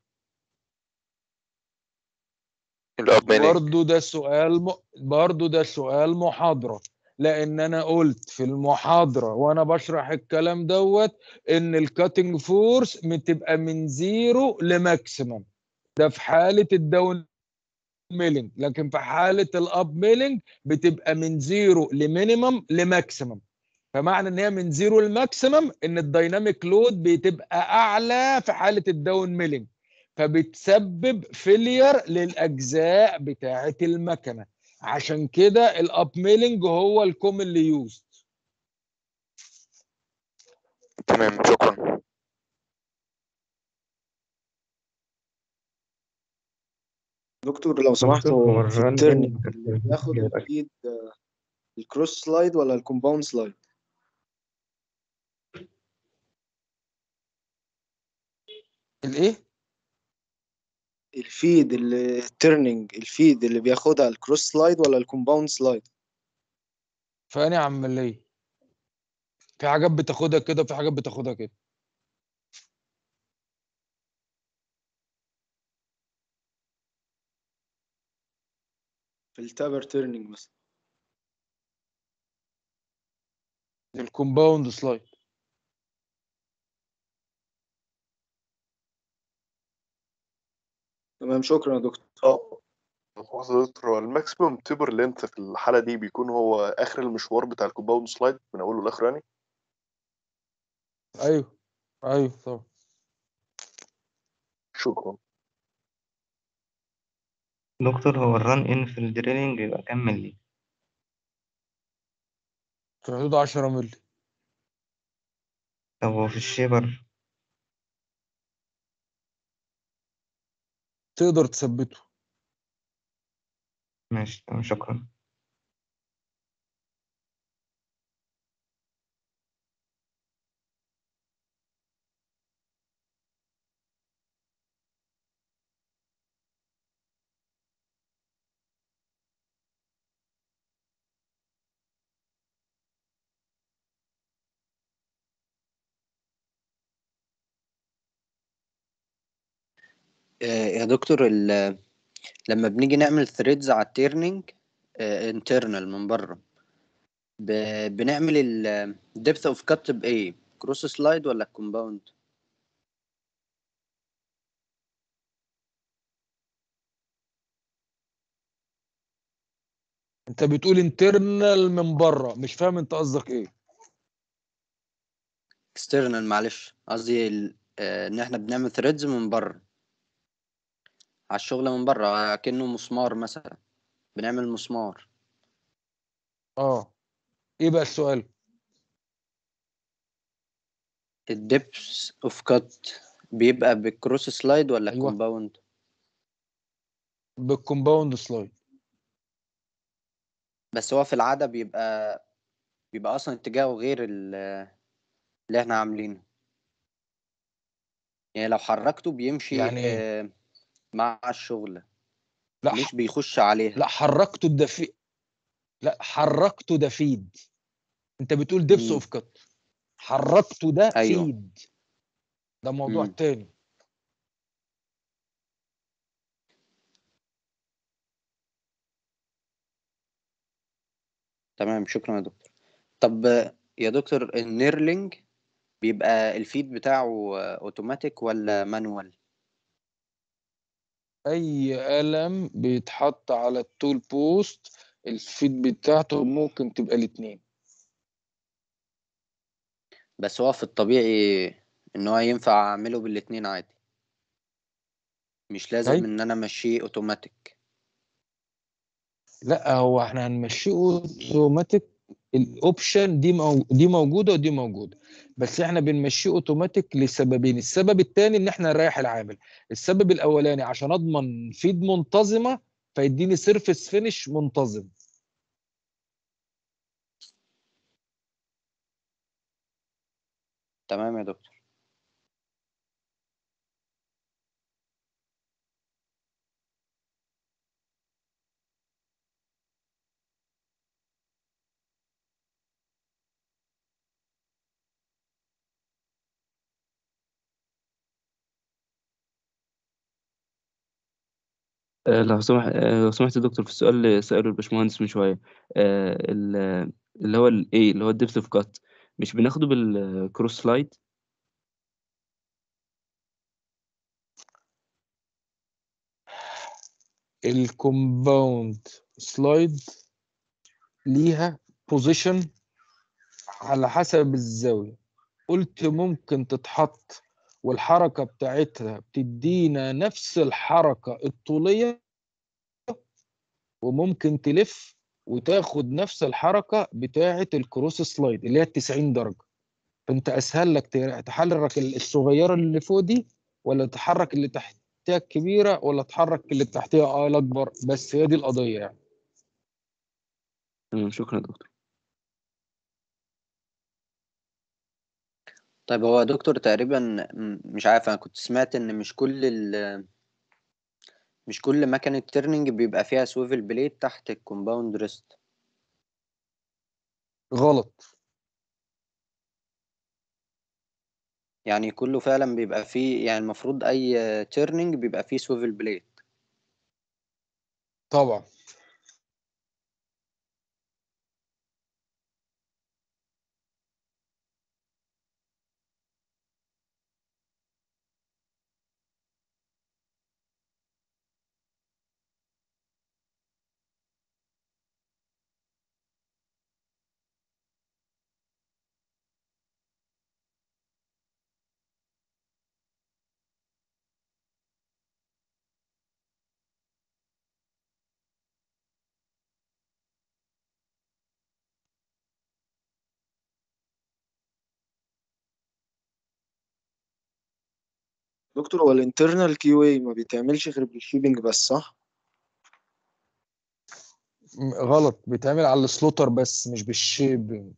الاب ميلينج برضو ده سؤال م... برضو ده سؤال محاضرة لأن أنا قلت في المحاضرة وأنا بشرح الكلام دوت إن الكاتنج فورس بتبقى من زيرو لماكسيمم ده في حالة الداون ميلينج لكن في حالة الأب ميلينج بتبقى من زيرو لمينيمم لماكسيمم فمعنى ان هي من زيرو لماكسيمم ان الدايناميك لود بتبقى اعلى في حاله الداون ميلينج فبتسبب فيلير للاجزاء بتاعه المكنه عشان كده الاب ميلينج هو الكومنلي يوز تمام شكرا دكتور لو سمحت دكتور هو هو في الران التيرنينج إن اللي بياخد الفيد آه، الكروس سلايد ولا الكومباوند سلايد الايه الفيد اللي التيرنينج الفيد اللي بياخدها الكروس سلايد ولا الكومباوند سلايد فاني عمليه في حاجات بتاخدها كده وفي حاجات بتاخدها كده في التابر تيرنينج مثلا الكومباوند سلايد تمام شكرا يا دكتور اه لحظة يا دكتور هو الماكسيموم تيبر لينث في الحالة دي بيكون هو آخر المشوار بتاع الكومباوند سلايد من أوله لآخره يعني ايوه ايوه طبعا شكرا دكتور هو الران إن في الدريلينج يبقى كام ملي؟ في حدود 10 مللي طب هو في الشيبر تقدر تثبته ماشي تمام شكرا آه، يا دكتور ال- لما بنيجي نعمل ثريدز على التيرنينج انترنال من بره ب- بنعمل ال depth of cut بايه كروس سلايد ولا كومباوند انت بتقول انترنال من بره مش فاهم انت قصدك ايه external معلش قصدي ال- آه، ان احنا بنعمل ثريدز من بره على الشغل من بره كأنه مسمار مثلا بنعمل مسمار اه ايه بقى السؤال الدبس اوف كات بيبقى بالكروس سلايد ولا أيوة. كومباوند بالكومباوند سلايد بس هو في العادة بيبقى بيبقى أصلا اتجاهه غير ال- اللي احنا عاملينه يعني لو حركته بيمشي يعني إيه؟ آه، مع الشغل لا مش بيخش عليها لا حركته الدفي لا حركته ده فيد انت بتقول دبس مم. اوف كات حركته ده ايوه فيد ده موضوع مم. تاني تمام شكرا يا دكتور طب يا دكتور النيرلينج بيبقى الفيد بتاعه اوتوماتيك ولا مانوال اي قلم بيتحط على التول بوست الفيد بتاعته ممكن تبقى الاتنين بس هو في الطبيعي ان هو ينفع اعمله بالاتنين عادي مش لازم أي. ان انا امشيه اوتوماتيك لا هو احنا هنمشيه اوتوماتيك الاوبشن دي مو... دي موجوده ودي موجوده بس احنا بنمشيه اوتوماتيك لسببين السبب الثاني ان احنا نريح العامل السبب الاولاني عشان اضمن فيد منتظمه فيديني سيرفيس فينش منتظم تمام يا دكتور آه، لو سمح آه، لو سمحت يا دكتور في السؤال اللي سأله الباشمهندس من شوية آه، ال- اللي هو الايه اللي هو الدبث اوف كات مش بناخده بالكروس سلايد الكومباوند سلايد ليها بوزيشن على حسب الزاويه قلت ممكن تتحط والحركه بتاعتها بتدينا نفس الحركه الطوليه وممكن تلف وتاخد نفس الحركه بتاعه الكروس سلايد اللي هي 90 درجه فانت اسهل لك ت- تحرك الصغيره اللي فوق دي ولا تحرك اللي تحتها الكبيره ولا تحرك اللي تحتها اه الاكبر بس هي دي القضيه يعني تمام شكرا يا دكتور طيب هو يا دكتور تقريبا م- مش عارف انا كنت سمعت ان مش كل ال مش كل مكنة تيرنينج بيبقى فيها سويفل بليد تحت الكومباوند ريست غلط يعني كله فعلا بيبقى فيه يعني المفروض اي تيرنينج بيبقى فيه سويفل بليد طبعا دكتور هو الانترنال كيو اي ما بيتعملش غير بالشيبنج بس صح؟ م- غلط بيتعمل على السلوتر بس مش بالشيب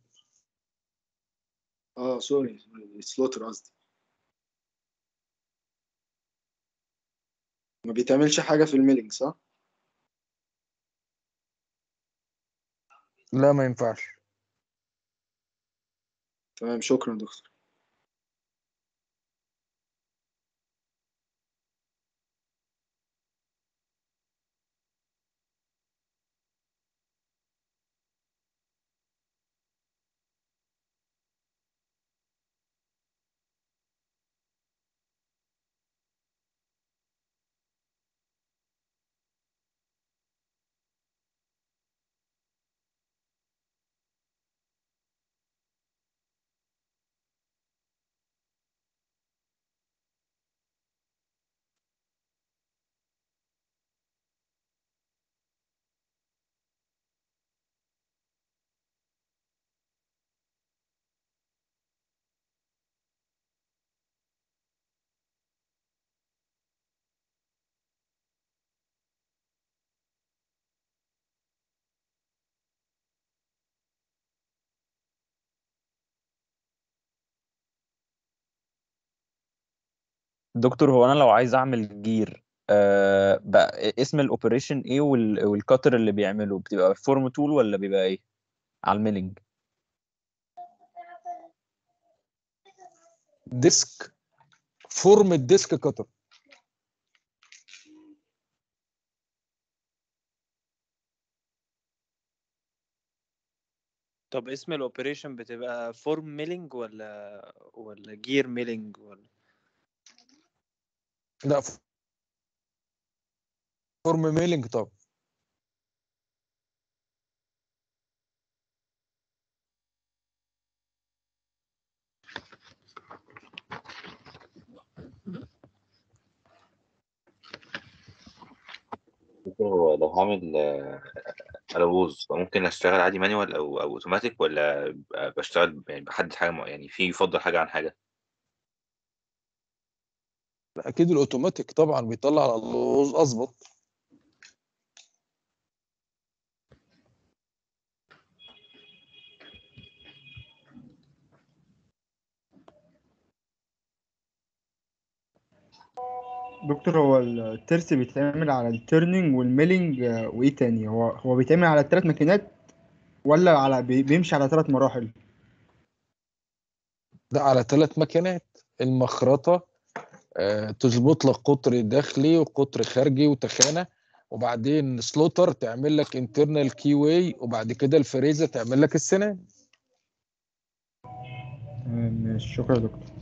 اه سوري سوري سلوتر قصدي ما بيتعملش حاجة في الميلينج صح؟ لا ما ينفعش تمام شكرا دكتور دكتور هو انا لو عايز اعمل جير آه بقى اسم الاوبريشن ايه وال- والكاتر اللي بيعمله بتبقى فورم تول ولا بيبقى ايه على الميلنج ديسك فورم الديسك كتر طب اسم الاوبريشن بتبقى فورم ميلينج ولا ولا جير ميلينج ولا لا فورم ميلينج طب هو لو هعمل آه، الوز ممكن اشتغل عادي مانيوال او او اوتوماتيك ولا ب- بشتغل يعني بحدد حاجه مع- يعني في يفضل حاجه عن حاجه لا، اكيد الاوتوماتيك طبعا بيطلع على اللوز اظبط دكتور هو الترس بيتعمل على التيرنينج والميلينج آه، وايه تاني هو هو بيتعمل على الثلاث ماكينات ولا على بي- بيمشي على ثلاث مراحل ده على ثلاث ماكينات المخرطه آه، تظبط لك قطر داخلي وقطر خارجي وتخانه وبعدين سلوتر تعمل لك انترنال كي واي وبعد كده الفريزه تعمل لك السنان تمام ماشي شكرا يا دكتور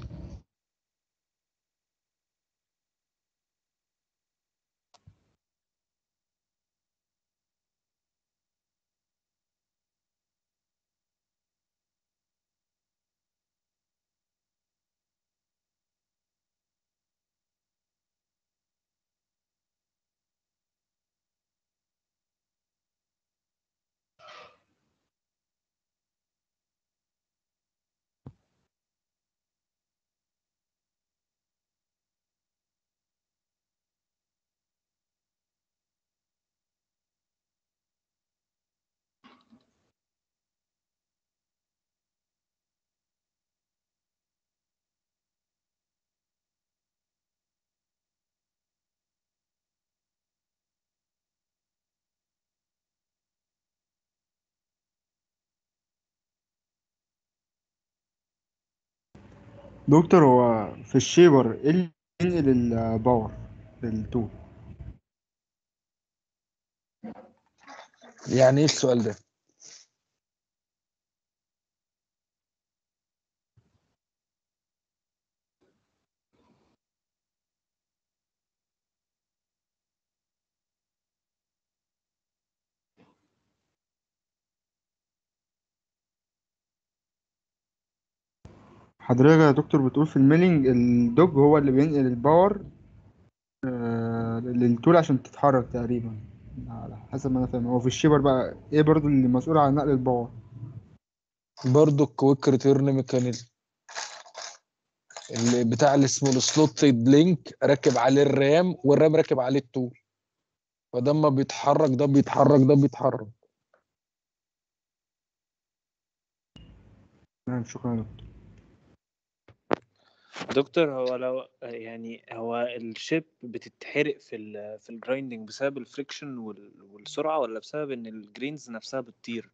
دكتور هو في الشيبر ايه اللي بينقل الباور للتول يعني ايه السؤال ده حضرتك يا دكتور بتقول في الميلينج الدوج هو اللي بينقل الباور آه، للتول عشان تتحرك تقريبا على حسب ما انا فاهم هو في الشيبر بقى ايه برضو اللي مسؤول عن نقل الباور برضو الكويك ريتيرن ميكانيزم اللي بتاع اللي اسمه السلوتد لينك راكب عليه الرام والرام راكب عليه التول فده اما بيتحرك ده بيتحرك ده بيتحرك تمام شكرا يا دكتور دكتور هو لو يعني هو الشيب بتتحرق في ال في الجرايندنج بسبب الفريكشن وال- والسرعة ولا بسبب ان الجرينز نفسها بتطير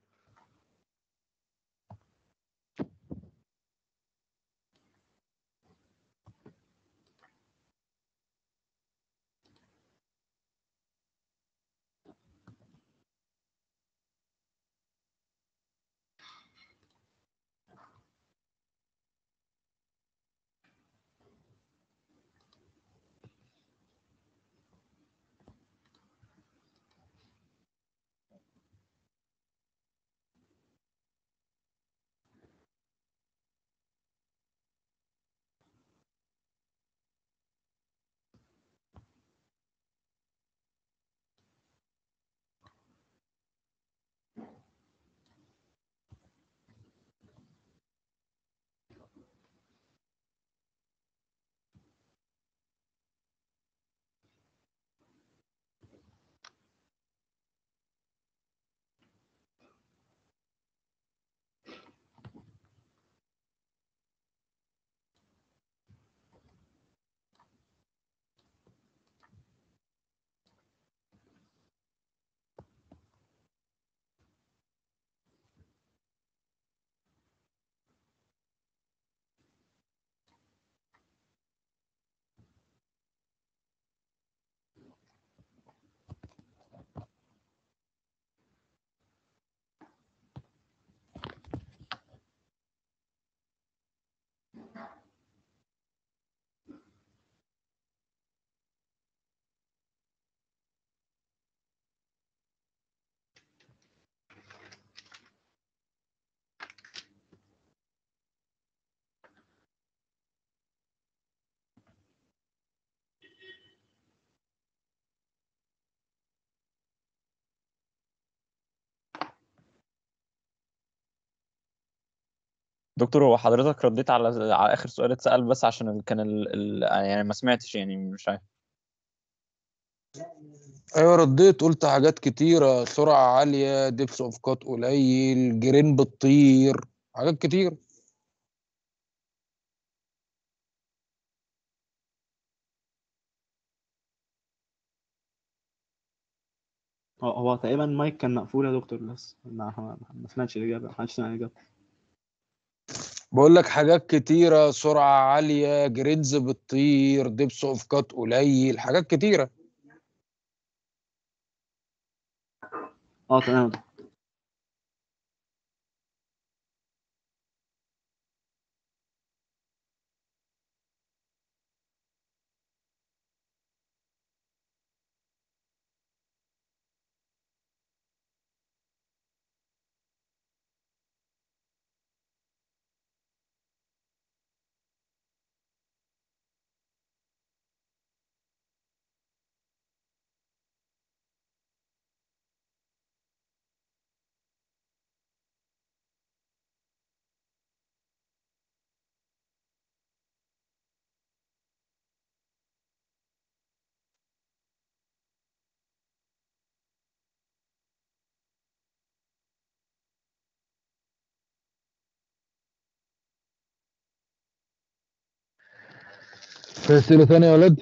دكتور هو حضرتك رديت على على اخر سؤال اتسال بس عشان ال- كان ال... ال... يعني ما سمعتش يعني مش عارف ايوه رديت قلت حاجات كتيرة سرعة عالية دبس اوف كات قليل جرين بتطير حاجات كتير هو هو تقريبا المايك كان مقفول يا دكتور بس ما ما ما سمعتش الإجابة ما حدش سمع الإجابة بقول لك حاجات كتيرة سرعة عالية جرينز بتطير دبس اوف كات قليل حاجات كتيرة اه تمام في أسئلة تانية يا ولاد؟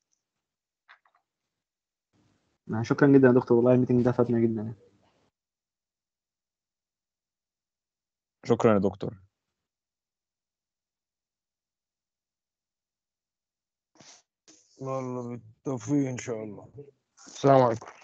يعني شكرا جدا يا دكتور والله الميتنج ده فادنا جدا يعني شكرا يا دكتور والله بالتوفيق إن شاء الله السلام عليكم